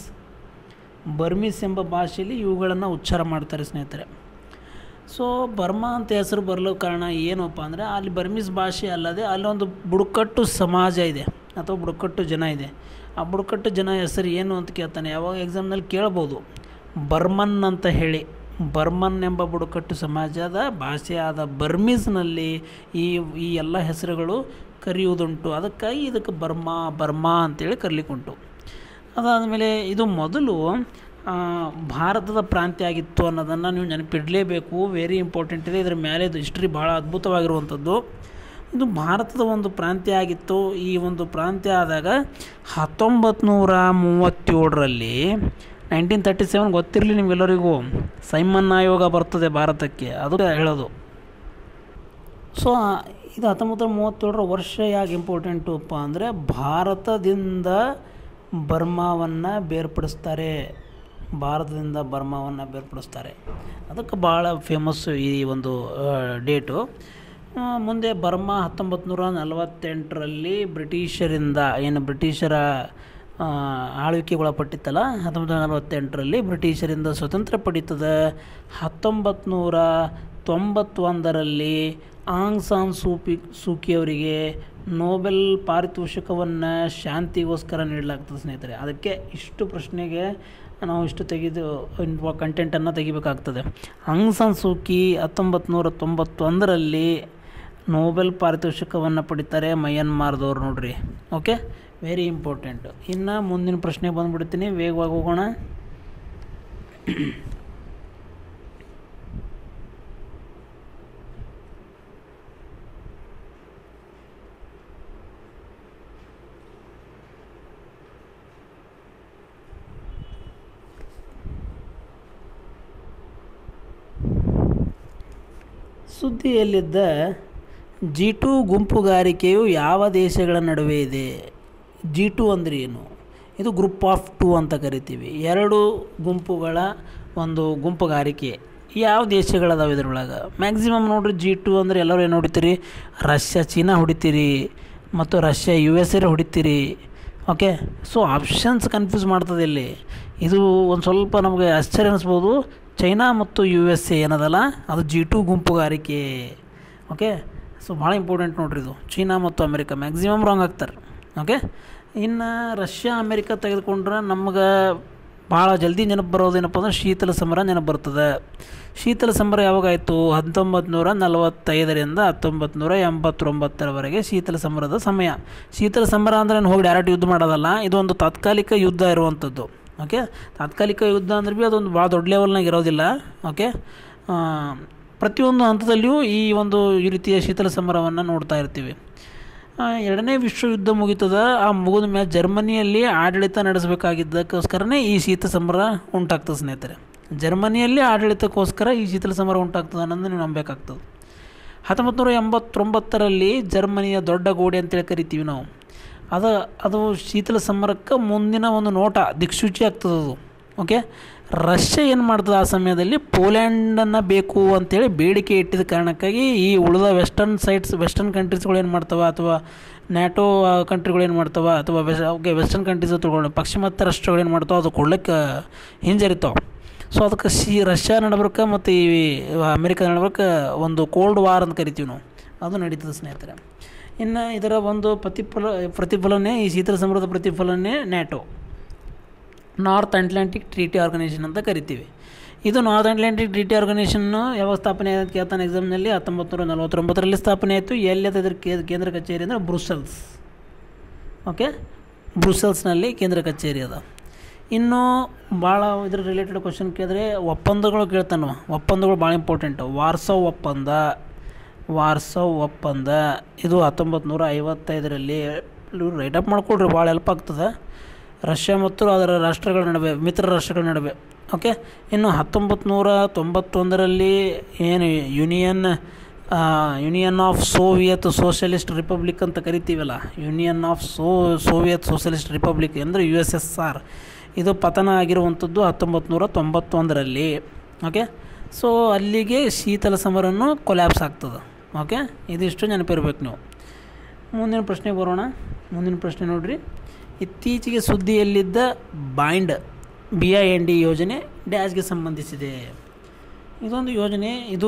ಬರ್ಮಿಸ್ ಎಂಬ ಭಾಷೆಯಲ್ಲಿ ಇವುಗಳನ್ನು ಉಚ್ಚಾರ ಮಾಡ್ತಾರೆ ಸ್ನೇಹಿತರೆ ಸೊ ಬರ್ಮಾ ಅಂತ ಹೆಸರು ಬರಲು ಕಾರಣ ಏನಪ್ಪ ಅಂದರೆ ಅಲ್ಲಿ ಬರ್ಮೀಸ್ ಭಾಷೆ ಅಲ್ಲದೆ ಅಲ್ಲೊಂದು ಬುಡಕಟ್ಟು ಸಮಾಜ ಇದೆ ಅಥವಾ ಬುಡಕಟ್ಟು ಜನ ಇದೆ ಆ ಬುಡಕಟ್ಟು ಜನ ಹೆಸರು ಏನು ಅಂತ ಕೇಳ್ತಾನೆ ಯಾವಾಗ ಎಕ್ಸಾಮ್ನಲ್ಲಿ ಕೇಳ್ಬೋದು ಬರ್ಮನ್ ಅಂತ ಹೇಳಿ ಬರ್ಮನ್ ಎಂಬ ಬುಡಕಟ್ಟು ಸಮಾಜದ ಭಾಷೆಯಾದ ಬರ್ಮೀಸ್ನಲ್ಲಿ ಈ ಈ ಎಲ್ಲ ಹೆಸರುಗಳು ಕರೆಯುವುದುಂಟು ಅದಕ್ಕಾಗಿ ಇದಕ್ಕೆ ಬರ್ಮಾ ಬರ್ಮಾ ಅಂತೇಳಿ ಕರೀಲಿಕ್ಕುಂಟು ಅದಾದಮೇಲೆ ಇದು ಮೊದಲು ಆ, ಭಾರತದ ಪ್ರಾಂತ್ಯ ಆಗಿತ್ತು ಅನ್ನೋದನ್ನು ನೀವು ನೆನಪಿಡಲೇಬೇಕು ವೆರಿ ಇಂಪಾರ್ಟೆಂಟ್ ಇದೆ ಇದರ ಮೇಲೆ ಇದು ಹಿಸ್ಟ್ರಿ ಭಾಳ ಅದ್ಭುತವಾಗಿರುವಂಥದ್ದು ಇದು ಭಾರತದ ಒಂದು ಪ್ರಾಂತ್ಯ ಆಗಿತ್ತು ಈ ಒಂದು ಪ್ರಾಂತ್ಯ ಆದಾಗ ಹತ್ತೊಂಬತ್ತು ನೂರ ಮೂವತ್ತೇಳರಲ್ಲಿ ನೈನ್ಟೀನ್ ತರ್ಟಿ ಸೆವೆನ್ ಗೊತ್ತಿರಲಿ ನಿಮಗೆಲ್ಲರಿಗೂ ಸೈಮನ್ ಆಯೋಗ ಬರ್ತದೆ ಭಾರತಕ್ಕೆ ಅದು ಹೇಳೋದು ಸೊ ಇದು ಹತ್ತೊಂಬತ್ತು ನೂರ ಮೂವತ್ತೇಳರ ವರ್ಷ ಯಾಕೆ ಇಂಪಾರ್ಟೆಂಟು ಅಪ್ಪ ಅಂದರೆ ಭಾರತದಿಂದ ಬರ್ಮಾವನ್ನು ಬೇರ್ಪಡಿಸ್ತಾರೆ ಭಾರತದಿಂದ ಬರ್ಮಾವನ್ನು ಬೇರ್ಪಡಿಸ್ತಾರೆ ಅದಕ್ಕೆ ಭಾಳ ಫೇಮಸ್ಸು ಈ ಒಂದು ಡೇಟು ಆ, ಮುಂದೆ ಬರ್ಮಾ ಹತ್ತೊಂಬತ್ತು ನೂರ ನಲವತ್ತೆಂಟರಲ್ಲಿ ಬ್ರಿಟಿಷರಿಂದ ಏನು ಬ್ರಿಟಿಷರ ಆ, ಆಳ್ವಿಕೆಗೆ ಒಳಪಟ್ಟಿತ್ತಲ್ಲ ಹತ್ತೊಂಬತ್ತು ನೂರ ನಲವತ್ತೆಂಟರಲ್ಲಿ ಬ್ರಿಟಿಷರಿಂದ ಸ್ವತಂತ್ರ ಪಡೀತದ ಹತ್ತೊಂಬತ್ತು ನೂರ ತೊಂಬತ್ತೊಂದರಲ್ಲಿ ಆಂಗ್ ಸಾನ್ ಸೂಪಿ ಸೂಕಿಯವರಿಗೆ ನೋಬೆಲ್ ಪಾರಿತೋಷಿಕವನ್ನು ಶಾಂತಿಗೋಸ್ಕರ ನೀಡಲಾಗ್ತದೆ ಸ್ನೇಹಿತರೆ ಅದಕ್ಕೆ ಇಷ್ಟು ಪ್ರಶ್ನೆಗೆ ನಾವು ಇಷ್ಟು ತೆಗೆದು ಕಂಟೆಂಟನ್ನು ತೆಗಿಬೇಕಾಗ್ತದೆ ಆಂಗ್ ಸಾನ್ ಸೂಕಿ ಹತ್ತೊಂಬತ್ತು ನೂರ ತೊಂಬತ್ತೊಂದರಲ್ಲಿ ನೋಬೆಲ್ ಪಾರಿತೋಷಿಕವನ್ನು ಪಡಿತಾರೆ ಮಯನ್ಮಾರ್ದವ್ರು ನೋಡ್ರಿ ಓಕೆ ವೆರಿ ಇಂಪಾರ್ಟೆಂಟ್ ಇನ್ನು ಮುಂದಿನ ಪ್ರಶ್ನೆ ಬಂದುಬಿಡ್ತೀನಿ ವೇಗವಾಗಿ ಹೋಗೋಣ ಸುದ್ದಿಯಲ್ಲಿದ್ದ ಜಿ ಟು ಗುಂಪುಗಾರಿಕೆಯು ಯಾವ ದೇಶಗಳ ನಡುವೆ ಇದೆ ಜಿ ಟು ಅಂದರೆ ಏನು ಇದು ಗ್ರೂಪ್ ಆಫ್ ಟು ಅಂತ ಕರಿತೀವಿ ಎರಡು ಗುಂಪುಗಳ ಒಂದು ಗುಂಪುಗಾರಿಕೆ ಯಾವ ದೇಶಗಳದಾವೆ ಇದ್ರೊಳಗೆ ಮ್ಯಾಕ್ಸಿಮಮ್ ನೋಡ್ರಿ ಜಿ ಟು ಅಂದರೆ ಎಲ್ಲರೂ ಏನು ಹೊಡಿತೀರಿ ರಷ್ಯಾ ಚೀನಾ ಹೊಡಿತೀರಿ ಮತ್ತು ರಷ್ಯಾ ಯು ಎಸ್ ಎ ಹೊಡಿತೀರಿ ಓಕೆ ಸೊ ಆಪ್ಷನ್ಸ್ ಕನ್ಫ್ಯೂಸ್ ಮಾಡ್ತದೆ ಇಲ್ಲಿ ಇದು ಒಂದು ಸ್ವಲ್ಪ ನಮಗೆ ಆಶ್ಚರ್ಯ ಅನಿಸ್ಬೋದು ಚೈನಾ ಮತ್ತು ಯು ಎಸ್ ಎ ಏನದಲ್ಲ ಅದು ಜಿ ಟು ಗುಂಪುಗಾರಿಕೆ ಓಕೆ ಸೊ ಭಾಳ ಇಂಪಾರ್ಟೆಂಟ್ ನೋಡ್ರಿ ಇದು ಚೀನಾ ಮತ್ತು ಅಮೆರಿಕ ಮ್ಯಾಕ್ಸಿಮಮ್ ರಾಂಗ್ ಆಗ್ತಾರೆ ಓಕೆ ಇನ್ನು ರಷ್ಯಾ ಅಮೆರಿಕ ತೆಗೆದುಕೊಂಡ್ರೆ ನಮ್ಗೆ ಭಾಳ ಜಲ್ದಿ ನೆನಪು ಬರೋದೇನಪ್ಪ ಅಂದ್ರೆ ಶೀತಲ ಸಮರ ನೆನಪು ಬರ್ತದೆ ಶೀತಲ ಸಮರ ಯಾವಾಗಾಯಿತು ಹತ್ತೊಂಬತ್ತು ನೂರ ನಲವತ್ತೈದರಿಂದ ಹತ್ತೊಂಬತ್ತು ನೂರ ಎಂಬತ್ತೊಂಬತ್ತರವರೆಗೆ ಶೀತಲ ಸಮರದ ಸಮಯ ಶೀತಲ ಸಮರ ಅಂದರೆ ಹೋಗಿ ಡೈರೆಕ್ಟ್ ಯುದ್ಧ ಮಾಡೋದಲ್ಲ ಇದೊಂದು ತಾತ್ಕಾಲಿಕ ಯುದ್ಧ ಇರುವಂಥದ್ದು ಓಕೆ ತಾತ್ಕಾಲಿಕ ಯುದ್ಧ ಅಂದ್ರೆ ಭೀ ಅದೊಂದು ಭಾಳ ದೊಡ್ಡ ಲೆವೆಲ್ನಾಗ ಇರೋದಿಲ್ಲ ಓಕೆ ಆ, ಪ್ರತಿಯೊಂದು ಹಂತದಲ್ಲಿಯೂ ಈ ಒಂದು ಈ ರೀತಿಯ ಶೀತಲ ಸಮರವನ್ನು ನೋಡ್ತಾ ಇರ್ತೀವಿ ಆ, ಎರಡನೇ ವಿಶ್ವಯುದ್ಧ ಮುಗೀತದ ಆ ಮುಗಿದ ಮೇಲೆ ಜರ್ಮನಿಯಲ್ಲಿ ಆಡಳಿತ ನಡೆಸಬೇಕಾಗಿದ್ದಕ್ಕೋಸ್ಕರನೇ ಈ ಶೀತ ಸಮರ ಉಂಟಾಗ್ತದೆ ಸ್ನೇಹಿತರೆ ಜರ್ಮನಿಯಲ್ಲಿ ಆಡಳಿತಕ್ಕೋಸ್ಕರ ಈ ಶೀತಲ ಸಮರ ಉಂಟಾಗ್ತದೆ ಅನ್ನೋದು ನೀವು ನಂಬಬೇಕಾಗ್ತದೆ ಹತ್ತೊಂಬತ್ತು ನೂರ ಎಂಬತ್ತೊಂಬತ್ತರಲ್ಲಿ ಜರ್ಮನಿಯ ದೊಡ್ಡ ಗೋಡೆ ಅಂತೇಳಿ ಕರಿತೀವಿ ನಾವು ಅದು ಅದು ಶೀತಲ ಸಮರಕ್ಕೆ ಮುಂದಿನ ಒಂದು ನೋಟ ದಿಕ್ಸೂಚಿ ಆಗ್ತದೆ ಅದು ಓಕೆ ರಷ್ಯಾ ಏನು ಮಾಡ್ತದೆ ಆ ಸಮಯದಲ್ಲಿ ಪೋಲ್ಯಾಂಡನ್ನು ಬೇಕು ಅಂತೇಳಿ ಬೇಡಿಕೆ ಇಟ್ಟಿದ್ದ ಕಾರಣಕ್ಕಾಗಿ ಈ ಉಳಿದ ವೆಸ್ಟರ್ನ್ ಸೈಡ್ಸ್ ವೆಸ್ಟರ್ನ್ ಕಂಟ್ರೀಸ್ಗಳು ಏನು ಮಾಡ್ತವೆ ಅಥವಾ ನ್ಯಾಟೋ ಕಂಟ್ರಿಗಳು ಏನು ಮಾಡ್ತವೆ ಅಥವಾ ವೆಸ್ ಓಕೆ ವೆಸ್ಟರ್ನ್ ಕಂಟ್ರೀಸ್ ತಗೊಂಡು ಪಾಶ್ಚಿಮಾತ್ಯ ರಾಷ್ಟ್ರಗಳು ಏನು ಮಾಡ್ತಾವೆ ಅದು ಕೊಡ್ಲಿಕ್ಕೆ ಹಿಂಜರಿತಾವೆ ಸೊ ಅದಕ್ಕೆ ಸಿ ರಷ್ಯಾ ನಡ್ಬರ್ಕ ಮತ್ತು ಈ ಅಮೆರಿಕ ನಡ್ಬರ್ಕ ಒಂದು ಕೋಲ್ಡ್ ವಾರ್ ಅಂತ ಕರಿತೀವಿ ನಾವು ಅದು ನಡೀತದೆ ಸ್ನೇಹಿತರೆ ಇನ್ನು ಇದರ ಒಂದು ಪ್ರತಿಫಲ ಪ್ರತಿಫಲನೇ ಈ ಶೀತಲ ಸಮರದ ಪ್ರತಿಫಲನೇ NATO North Atlantic Treaty Organization ಅಂತ ಕರಿತೀವಿ ಇದು ನಾರ್ತ್ ಅಟ್ಲಾಂಟಿಕ್ ಟ್ರೀಟಿ ಆರ್ಗನೈಸೇಷನ್ನು ಯಾವಾಗ ಸ್ಥಾಪನೆ ಆಯ್ತು ಕೇಳ್ತಾನೆ ಎಕ್ಸಾಮ್ನಲ್ಲಿ ಹತ್ತೊಂಬತ್ತು ನೂರ ನಲವತ್ತೊಂಬತ್ತರಲ್ಲಿ ಸ್ಥಾಪನೆ ಆಯಿತು ಎಲ್ಲಿ ಇದ್ರ ಕೇಂದ್ರ ಕಚೇರಿ ಅಂದರೆ ಬ್ರುಸೆಲ್ಸ್ ಓಕೆ ಬ್ರುಸೆಲ್ಸ್ನಲ್ಲಿ ಕೇಂದ್ರ ಕಚೇರಿ ಅದ ಇನ್ನು ಭಾಳ ಇದ್ರ ರಿಲೇಟೆಡ್ ಕ್ವಶನ್ ಕೇಳಿದ್ರೆ ಒಪ್ಪಂದಗಳು ಕೇಳ್ತಾನೆ ಅವ. ಒಪ್ಪಂದಗಳು ಭಾಳ ಇಂಪಾರ್ಟೆಂಟು ವಾರ್ಸೋ ಒಪ್ಪಂದ ವಾರ್ಸೋ ಒಪ್ಪಂದ ಇದು ಹತ್ತೊಂಬತ್ತು ನೂರ ಐವತ್ತೈದರಲ್ಲಿ ಇವ್ರು ರೈಟ್ ಅಪ್ ಮಾಡ್ಕೊಳ್ರಿ ಭಾಳ ಹೆಲ್ಪ್ ಆಗ್ತದೆ ರಷ್ಯಾ ಮತ್ತು ಅದರ ರಾಷ್ಟ್ರಗಳ ನಡುವೆ ಮಿತ್ರ ರಾಷ್ಟ್ರಗಳ ನಡುವೆ ಓಕೆ ಇನ್ನು ಹತ್ತೊಂಬತ್ತು ನೂರ ತೊಂಬತ್ತೊಂದರಲ್ಲಿ ಏನು union union of Soviet Socialist Republic ಅಂತ ಕರಿತೀವಲ್ಲ union of so Soviet Socialist Republic ಅಂದರೆ ಯು ಎಸ್ ಎಸ್ ಆರ್ ಇದು ಪತನ ಆಗಿರುವಂಥದ್ದು ಹತ್ತೊಂಬತ್ತು ನೂರ ತೊಂಬತ್ತೊಂದರಲ್ಲಿ ಓಕೆ ಸೊ ಅಲ್ಲಿಗೆ ಶೀತಲ ಸಮರನ್ನು ಕೊಲ್ಯಾಪ್ಸ್ ಆಗ್ತದೆ ಓಕೆ ಇದಿಷ್ಟು ನೆನಪಿರ್ಬೇಕು ನೀವು ಮುಂದಿನ ಪ್ರಶ್ನೆಗೆ ಬರೋಣ ಮುಂದಿನ ಪ್ರಶ್ನೆ ನೋಡ್ರಿ ಇತ್ತೀಚೆಗೆ ಸುದ್ದಿಯಲ್ಲಿದ್ದ BIND B I N D ಯೋಜನೆ ಡ್ಯಾಶ್ಗೆ ಸಂಬಂಧಿಸಿದೆ ಇದೊಂದು ಯೋಜನೆ ಇದು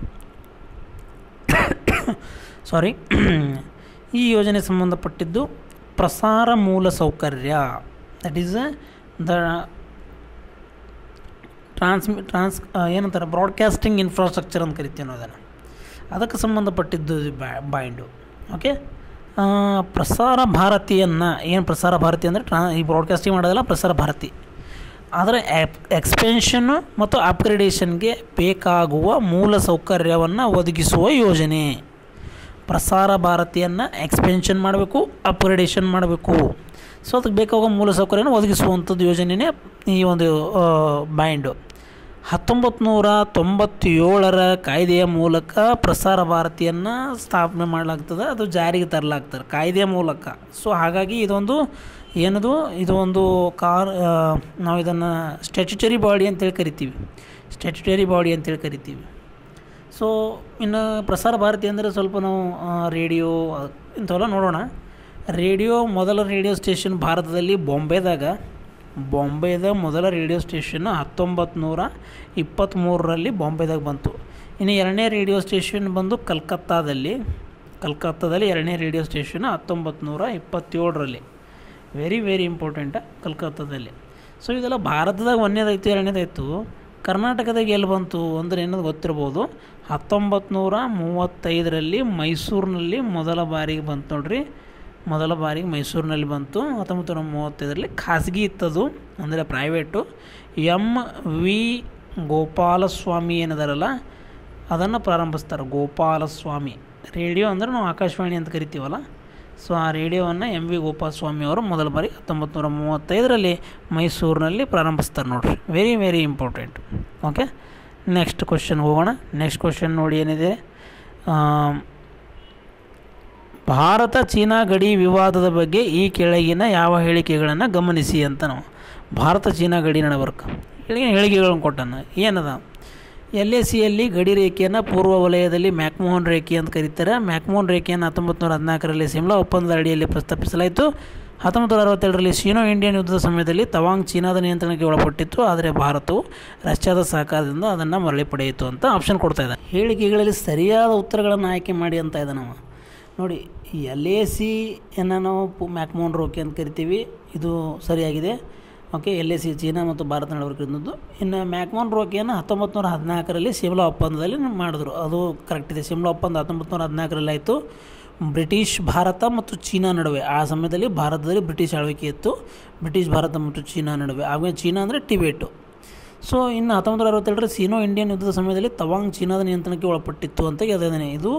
ಸಾರಿ ಈ ಯೋಜನೆ ಸಂಬಂಧಪಟ್ಟಿದ್ದು ಪ್ರಸಾರ ಮೂಲ ಸೌಕರ್ಯ that is the transmi trans ಏನಂತಾರೆ ಬ್ರಾಡ್ಕಾಸ್ಟಿಂಗ್ ಇನ್ಫ್ರಾಸ್ಟ್ರಕ್ಚರ್ ಅಂತ ಕರಿತೀವಿ ನಾವು ಅದನ್ನು ಅದಕ್ಕೆ ಸಂಬಂಧಪಟ್ಟಿದ್ದು ಇದು ಬ್ಯಾ ಬಾಯಿಂಡು ಓಕೆ ಪ್ರಸಾರ ಭಾರತಿಯನ್ನು ಏನು ಪ್ರಸಾರ ಭಾರತಿ ಅಂದರೆ ಟ್ರಾ ಈ ಬ್ರಾಡ್ಕಾಸ್ಟಿಂಗ್ ಮಾಡೋದಲ್ಲ ಪ್ರಸಾರ ಭಾರತಿ ಆದರೆ ಎಕ್ಸ್ಪೆನ್ಷನ್ನು ಮತ್ತು ಅಪ್ಗ್ರೇಡೇಷನ್ಗೆ ಬೇಕಾಗುವ ಮೂಲ ಸೌಕರ್ಯವನ್ನು ಒದಗಿಸುವ ಯೋಜನೆ ಪ್ರಸಾರ ಭಾರತಿಯನ್ನು ಎಕ್ಸ್ಪೆನ್ಷನ್ ಮಾಡಬೇಕು ಅಪ್ಗ್ರೇಡೇಷನ್ ಮಾಡಬೇಕು ಸೊ ಅದಕ್ಕೆ ಬೇಕಾಗುವ ಮೂಲ ಸೌಕರ್ಯನ ಒದಗಿಸುವಂಥದ್ದು ಯೋಜನೆಯೇ ಈ ಒಂದು ಬಾಯಿಂಡು ಹತ್ತೊಂಬತ್ತು ನೂರ ತೊಂಬತ್ತೇಳರ ಕಾಯ್ದೆಯ ಮೂಲಕ ಪ್ರಸಾರ ಭಾರತಿಯನ್ನು ಸ್ಥಾಪನೆ ಮಾಡಲಾಗ್ತದೆ ಅದು ಜಾರಿಗೆ ತರಲಾಗ್ತದೆ ಕಾಯ್ದೆಯ ಮೂಲಕ ಸೊ ಹಾಗಾಗಿ ಇದೊಂದು ಏನದು ಇದು ಒಂದು ಕಾರ್ ನಾವು ಇದನ್ನು ಸ್ಟ್ಯಾಚ್ಯುಟರಿ ಬಾಡಿ ಅಂತೇಳಿ ಕರಿತೀವಿ ಸ್ಟ್ಯಾಚ್ಯುಟರಿ ಬಾಡಿ ಅಂತೇಳಿ ಕರಿತೀವಿ ಸೊ ಇನ್ನು ಪ್ರಸಾರ ಭಾರತಿ ಅಂದರೆ ಸ್ವಲ್ಪ ನಾವು ರೇಡಿಯೋ ಇಂಥವೆಲ್ಲ ನೋಡೋಣ ರೇಡಿಯೋ ಮೊದಲ ರೇಡಿಯೋ ಸ್ಟೇಷನ್ ಭಾರತದಲ್ಲಿ ಬಾಂಬೆದಾಗ ಬಾಂಬೆದ ಮೊದಲ ರೇಡಿಯೋ ಸ್ಟೇಷನ್ ಹತ್ತೊಂಬತ್ತು ನೂರ ಇಪ್ಪತ್ತ್ಮೂರರಲ್ಲಿ ಬಾಂಬೆದಾಗ ಬಂತು ಇನ್ನು ಎರಡನೇ ರೇಡಿಯೋ ಸ್ಟೇಷನ್ ಬಂದು ಕಲ್ಕತ್ತಾದಲ್ಲಿ ಕಲ್ಕತ್ತಾದಲ್ಲಿ ಎರಡನೇ ರೇಡಿಯೋ ಸ್ಟೇಷನ್ ಹತ್ತೊಂಬತ್ತು ನೂರ ಇಪ್ಪತ್ತೇಳರಲ್ಲಿ ವೆರಿ ವೆರಿ ಇಂಪಾರ್ಟೆಂಟ ಕಲ್ಕತ್ತಾದಲ್ಲಿ ಸೊ ಇದೆಲ್ಲ ಭಾರತದಾಗ ಒಂದನೇದಾಯ್ತು ಎರಡನೇದಾಯ್ತು ಕರ್ನಾಟಕದಾಗ ಎಲ್ಲಿ ಬಂತು ಅಂದರೆ ಏನದು ಗೊತ್ತಿರ್ಬೋದು ಹತ್ತೊಂಬತ್ತು ನೂರ ಮೂವತ್ತೈದರಲ್ಲಿ ಮೈಸೂರಿನಲ್ಲಿ ಮೊದಲ ಬಾರಿಗೆ ಬಂತು ನೋಡ್ರಿ ಮೊದಲ ಬಾರಿಗೆ ಮೈಸೂರಿನಲ್ಲಿ ಬಂತು ಹತ್ತೊಂಬತ್ತು ನೂರ ಮೂವತ್ತೈದರಲ್ಲಿ ಖಾಸಗಿ ಇತ್ತದು ಅಂದರೆ ಪ್ರೈವೇಟು ಎಮ್ ವಿ ಗೋಪಾಲಸ್ವಾಮಿ ಏನಿದಾರಲ್ಲ ಅದನ್ನು ಪ್ರಾರಂಭಿಸ್ತಾರೆ ಗೋಪಾಲಸ್ವಾಮಿ ರೇಡಿಯೋ ಅಂದರೆ ನಾವು ಆಕಾಶವಾಣಿ ಅಂತ ಕರಿತೀವಲ್ಲ ಸೊ ಆ ರೇಡಿಯೋವನ್ನು ಎಮ್ ವಿ ಗೋಪಾಲಸ್ವಾಮಿ ಅವರು ಮೊದಲ ಬಾರಿ ಹತ್ತೊಂಬತ್ತು ನೂರ ಮೂವತ್ತೈದರಲ್ಲಿ ಮೈಸೂರಿನಲ್ಲಿ ಪ್ರಾರಂಭಿಸ್ತಾರೆ ನೋಡ್ರಿ very very important okay next question ಹೋಗೋಣ ನೆಕ್ಸ್ಟ್ ಕ್ವಶನ್ ನೋಡಿ ಏನಿದೆ ಭಾರತ ಚೀನಾ ಗಡಿ ವಿವಾದದ ಬಗ್ಗೆ ಈ ಕೆಳಗಿನ ಯಾವ ಹೇಳಿಕೆಗಳನ್ನು ಗಮನಿಸಿ ಅಂತ ನಾವು ಭಾರತ ಚೀನಾ ಗಡಿ ನಡವರ್ಕ ಕೆಳಗಿನ ಹೇಳಿಕೆಗಳನ್ನು ಕೊಟ್ಟಾನ ಏನದ ಎಲ್ ಎ ಸಿಯಲ್ಲಿ ಗಡಿ ರೇಖೆಯನ್ನು ಪೂರ್ವ ವಲಯದಲ್ಲಿ ಮ್ಯಾಕ್ಮೋಹನ್ ರೇಖೆ ಅಂತ ಕರೀತಾರೆ ಮ್ಯಾಕ್ಮೋಹನ್ ರೇಖೆಯನ್ನು ಹತ್ತೊಂಬತ್ತು ನೂರ ಹದಿನಾಲ್ಕರಲ್ಲಿ ಸಿಮ್ಲಾ ಒಪ್ಪಂದದ ಅಡಿಯಲ್ಲಿ ಪ್ರಸ್ತಾಪಿಸಲಾಯಿತು ಹತ್ತೊಂಬತ್ತು ನೂರ ಅರವತ್ತೆರಡರಲ್ಲಿ ಸೀನೋ ಇಂಡಿಯನ್ ಯುದ್ಧದ ಸಮಯದಲ್ಲಿ ತವಾಂಗ್ ಚೀನಾದ ನಿಯಂತ್ರಣಕ್ಕೆ ಒಳಪಟ್ಟಿತ್ತು ಆದರೆ ಭಾರತವು ರಷ್ಯಾದ ಸಹಕಾರದಿಂದ ಅದನ್ನು ಮರಳಿ ಪಡೆಯಿತು ಅಂತ ಆಪ್ಷನ್ ಕೊಡ್ತಾ ಇದೆ ಹೇಳಿಕೆಗಳಲ್ಲಿ ಸರಿಯಾದ ಉತ್ತರಗಳನ್ನು ಆಯ್ಕೆ ಮಾಡಿ ಅಂತ ಇದೆ ನಾವು ನೋಡಿ ಎಲ್ ಎ ಸಿ ಅನ್ನು ನಾವು ಪು ಮ್ಯಾಕ್ಮೋನ್ ರೋಕೆ ಅಂತ ಕರಿತೀವಿ ಇದು ಸರಿಯಾಗಿದೆ okay L A C China ಮತ್ತು ಭಾರತ ನಡವಳಿಕೆ ಇದ್ದದ್ದು ಇನ್ನು ಮ್ಯಾಕ್ಮೋನ್ ರೋಕೆಯನ್ನು ಹತ್ತೊಂಬತ್ತು ನೂರ ಹದಿನಾಲ್ಕರಲ್ಲಿ ಸಿಮ್ಲಾ ಒಪ್ಪಂದದಲ್ಲಿ ಮಾಡಿದ್ರು ಅದು ಕರೆಕ್ಟ್ ಇದೆ ಸಿಮ್ಲಾ ಒಪ್ಪಂದ ಹತ್ತೊಂಬತ್ತು ನೂರ ಹದಿನಾಲ್ಕರಲ್ಲಿ ಆಯಿತು ಬ್ರಿಟಿಷ್ ಭಾರತ ಮತ್ತು ಚೀನಾ ನಡುವೆ ಆ ಸಮಯದಲ್ಲಿ ಭಾರತದಲ್ಲಿ ಬ್ರಿಟಿಷ್ ಆಳ್ವಿಕೆ ಇತ್ತು ಬ್ರಿಟಿಷ್ ಭಾರತ ಮತ್ತು ಚೀನಾ ನಡುವೆ ಆಗ ಚೀನಾ ಅಂದರೆ ಟಿಬೇಟು ಸೊ ಇನ್ನು ಹತ್ತೊಂಬತ್ತು ನೂರ ಅರವತ್ತೆರಡರ ಸೀನೋ ಇಂಡಿಯನ್ ಯುದ್ಧದ ಸಮಯದಲ್ಲಿ ತವಾಂಗ್ ಚೀನಾದ ನಿಯಂತ್ರಣಕ್ಕೆ ಒಳಪಟ್ಟಿತ್ತು ಅಂತ ಹೇಳಿದ್ದೇನೆ ಇದು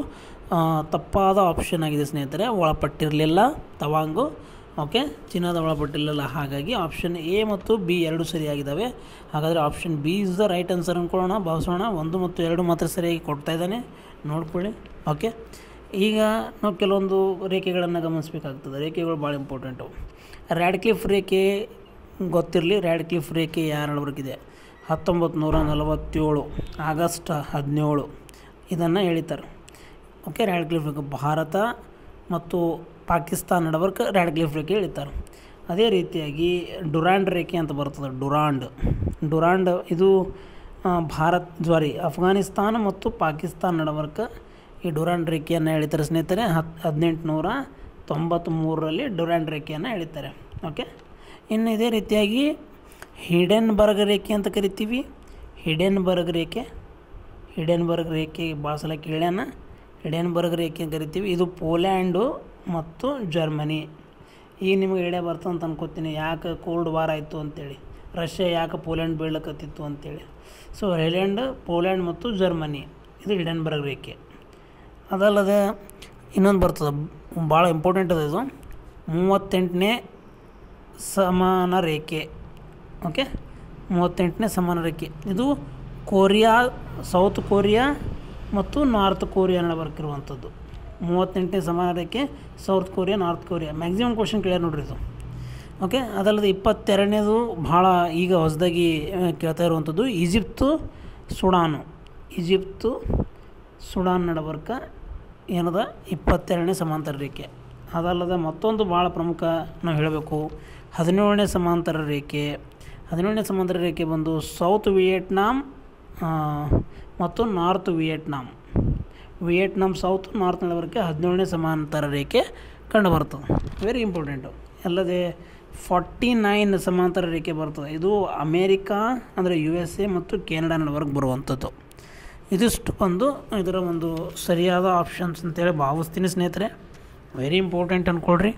ತಪ್ಪಾದ ಆಪ್ಷನ್ ಆಗಿದೆ ಸ್ನೇಹಿತರೆ ಒಳಪಟ್ಟಿರಲಿಲ್ಲ ತವಾಂಗು ಓಕೆ ಚೀನಾದ ಒಳಪಟ್ಟಿರಲಿಲ್ಲ ಹಾಗಾಗಿ ಆಪ್ಷನ್ ಎ ಮತ್ತು ಬಿ ಎರಡು ಸರಿಯಾಗಿದ್ದಾವೆ ಹಾಗಾದರೆ option B is the right answer ಅಂದ್ಕೊಳ್ಳೋಣ ಭಾವಿಸೋಣ ಒಂದು ಮತ್ತು ಎರಡು ಮಾತ್ರ ಸರಿಯಾಗಿ ಕೊಡ್ತಾ ಇದ್ದಾನೆ ನೋಡ್ಕೊಳ್ಳಿ ಓಕೆ ಈಗ ನಾವು ಕೆಲವೊಂದು ರೇಖೆಗಳನ್ನು ಗಮನಿಸಬೇಕಾಗ್ತದೆ ರೇಖೆಗಳು ಭಾಳ ಇಂಪಾರ್ಟೆಂಟು ರ್ಯಾಡ್ಕ್ಲಿಫ್ ರೇಖೆ ಗೊತ್ತಿರಲಿ ರ್ಯಾಡ್ಕ್ಲಿಫ್ ರೇಖೆ ಯಾರವರೆಗಿದೆ ಹತ್ತೊಂಬತ್ತು ನೂರ ನಲವತ್ತೇಳು ಆಗಸ್ಟ್ ಹದಿನೇಳು ಇದನ್ನು ಹೇಳಿತಾರೆ ಓಕೆ ರ್ಯಾಡ್ಕ್ಲಿಫ್ ರೇಖೆ ಭಾರತ ಮತ್ತು ಪಾಕಿಸ್ತಾನ ನಡವರ್ಕ ರ್ಯಾಡ್ಕ್ಲಿಫ್ ರೇಖೆ ಹೇಳ್ತಾರೆ ಅದೇ ರೀತಿಯಾಗಿ ಡುರಾಂಡ್ ರೇಖೆ ಅಂತ ಬರ್ತದೆ ಡುರಾಂಡ್ ಡುರಾಂಡ್ ಇದು ಭಾರತ್ ಸಾರಿ ಅಫ್ಘಾನಿಸ್ತಾನ ಮತ್ತು ಪಾಕಿಸ್ತಾನ ನಡವರ್ಕ ಈ ಡುರಾಂಡ್ ರೇಖೆಯನ್ನು ಹೇಳ್ತಾರೆ ಸ್ನೇಹಿತರೆ ಹತ್ ಹದಿನೆಂಟುನೂರ ತೊಂಬತ್ತ್ಮೂರರಲ್ಲಿ ಡುರಾಂಡ್ ರೇಖೆಯನ್ನು ಹೇಳ್ತಾರೆ ಓಕೆ ಇನ್ನು ಇದೇ ರೀತಿಯಾಗಿ ಹಿಡೆನ್ಬರ್ಗ್ ರೇಖೆ ಅಂತ ಕರಿತೀವಿ ಹಿಡೆನ್ಬರ್ಗ್ ರೇಖೆ ಹಿಡೆನ್ಬರ್ಗ್ ರೇಖೆ ಭಾಳ ಸಲ ಕೇಳ್ಯಾನ ಹಿಡೆನ್ಬರ್ಗ್ ರೇಖೆ ಅಂತ ಕರಿತೀವಿ ಇದು ಪೋಲ್ಯಾಂಡು ಮತ್ತು ಜರ್ಮನಿ ಈಗ ನಿಮಗೆ ಐಡಿಯಾ ಬರ್ತದೆ ಅಂತ ಅನ್ಕೋತೀನಿ ಯಾಕೆ ಕೋಲ್ಡ್ ವಾರ್ ಆಯಿತು ಅಂತೇಳಿ ರಷ್ಯಾ ಯಾಕೆ ಪೋಲ್ಯಾಂಡ್ ಬೀಳಕತ್ತಿತ್ತು ಅಂತೇಳಿ ಸೊ ಐಲ್ಯಾಂಡ್ ಪೋಲ್ಯಾಂಡ್ ಮತ್ತು ಜರ್ಮನಿ ಇದು ಹಿಡೆನ್ಬರ್ಗ್ ರೇಖೆ ಅದಲ್ಲದೆ ಇನ್ನೊಂದು ಬರ್ತದೆ ಭಾಳ ಇಂಪಾರ್ಟೆಂಟ್ ಅದ ಇದು ಮೂವತ್ತೆಂಟನೇ ಸಮಾನ ರೇಖೆ ಓಕೆ ಮೂವತ್ತೆಂಟನೇ ಸಮಾನ ರೇಖೆ ಇದು ಕೊರಿಯಾ ಸೌತ್ ಕೊರಿಯಾ ಮತ್ತು ನಾರ್ತ್ ಕೊರಿಯಾ ನಡಬರ್ಕಿರುವಂಥದ್ದು ಮೂವತ್ತೆಂಟನೇ ಸಮಾನ ರೇಖೆ South Korea North Korea maximum question clear ನೋಡ್ರಿ ಇದು ಓಕೆ ಅದಲ್ಲದೆ ಇಪ್ಪತ್ತೆರಡನೇದು ಭಾಳ ಈಗ ಹೊಸದಾಗಿ ಕೇಳ್ತಾ ಇರುವಂಥದ್ದು ಈಜಿಪ್ತು ಸುಡಾನು ಈಜಿಪ್ತು ಸುಡಾನ್ ನಡಬರ್ಕ ಏನದ ಇಪ್ಪತ್ತೆರಡನೇ ಸಮಾಂತರ ರೇಖೆ ಅದಲ್ಲದೆ ಮತ್ತೊಂದು ಭಾಳ ಪ್ರಮುಖ ನಾವು ಹೇಳಬೇಕು ಹದಿನೇಳನೇ ಸಮಾಂತರ ರೇಖೆ ಹದಿನೇಳನೇ ಸಮಾಂತರ ರೇಖೆ ಬಂದು ಸೌತ್ ವಿಯೆಟ್ನಾಮ್ ಮತ್ತು North Vietnam Vietnam South North ನಡವರ್ಕೆ ಹದಿನೇಳನೇ ಸಮಾಂತರ ರೇಖೆ ಕಂಡುಬರ್ತದೆ ವೆರಿ ಇಂಪಾರ್ಟೆಂಟು ಅಲ್ಲದೆ ಫಾರ್ಟಿ ನೈನ್ ಸಮಾಂತರ ರೇಖೆ ಬರ್ತದೆ ಇದು ಅಮೇರಿಕಾ ಅಂದರೆ ಯು ಎಸ್ ಎ ಮತ್ತು ಕೆನಡಾ ನಡುವರೆಗೆ ಬರುವಂಥದ್ದು ಇದಿಷ್ಟು ಒಂದು ಇದರ ಒಂದು ಸರಿಯಾದ ಆಪ್ಷನ್ಸ್ ಅಂತೇಳಿ ಭಾವಿಸ್ತೀನಿ ಸ್ನೇಹಿತರೆ ವೆರಿ ಇಂಪಾರ್ಟೆಂಟ್ ಅಂದ್ಕೊಳ್ರಿ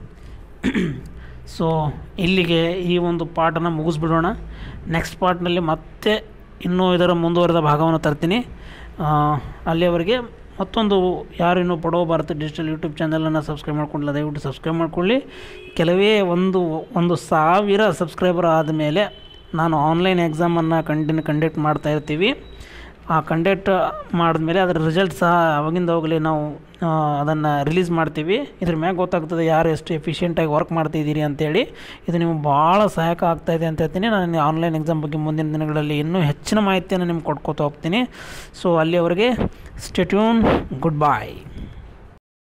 ಸೊ ಇಲ್ಲಿಗೆ ಈ ಒಂದು ಪಾಠನ ಮುಗಿಸ್ಬಿಡೋಣ ನೆಕ್ಸ್ಟ್ ಪಾರ್ಟ್ನಲ್ಲಿ ಮತ್ತೆ ಇನ್ನೂ ಇದರ ಮುಂದುವರೆದ ಭಾಗವನ್ನು ತರ್ತೀನಿ ಅಲ್ಲಿಯವರೆಗೆ ಮತ್ತೊಂದು ಯಾರು ಇನ್ನೂ ಪಡೋ ಭಾರತ ಡಿಜಿಟಲ್ ಯೂಟ್ಯೂಬ್ ಚಾನಲನ್ನು ಸಬ್ಸ್ಕ್ರೈಬ್ ಮಾಡ್ಕೊಂಡಿಲ್ಲ ದಯವಿಟ್ಟು ಸಬ್ಸ್ಕ್ರೈಬ್ ಮಾಡ್ಕೊಳ್ಳಿ ಕೆಲವೇ ಒಂದು ಒಂದು ಸಾವಿರ ಸಬ್ಸ್ಕ್ರೈಬರ್ ಆದಮೇಲೆ ನಾನು ಆನ್ಲೈನ್ ಎಕ್ಸಾಮನ್ನು ಕಂಟಿನ್ಯೂ ಕಂಡಕ್ಟ್ ಮಾಡ್ತಾ ಇರ್ತೀವಿ ಆ ಕಂಡಕ್ಟ್ ಮಾಡಿದ್ಮೇಲೆ ಅದರ ರಿಸಲ್ಟ್ ಸಹ ಅವಾಗಿಂದ ಹೋಗಲಿ ನಾವು ಅದನ್ನು ರಿಲೀಸ್ ಮಾಡ್ತೀವಿ ಇದ್ರ ಮ್ಯಾಗ ಗೊತ್ತಾಗ್ತದೆ ಯಾರು ಎಷ್ಟು ಎಫಿಷಿಯೆಂಟಾಗಿ ವರ್ಕ್ ಮಾಡ್ತಿದ್ದೀರಿ ಅಂತೇಳಿ ಇದು ನಿಮ್ಗೆ ಭಾಳ ಸಹಾಯಕ ಆಗ್ತಾಯಿದೆ ಅಂತ ಹೇಳ್ತೀನಿ ನಾನು ಆನ್ಲೈನ್ ಎಕ್ಸಾಮ್ ಬಗ್ಗೆ ಮುಂದಿನ ದಿನಗಳಲ್ಲಿ ಇನ್ನೂ ಹೆಚ್ಚಿನ ಮಾಹಿತಿಯನ್ನು ನಿಮ್ಗೆ ಕೊಡ್ಕೋತಾ ಹೋಗ್ತೀನಿ ಸೊ ಅಲ್ಲಿಯವರೆಗೆ ಸ್ಟೆಟ್ಯೂನ್ ಗುಡ್ ಬಾಯ್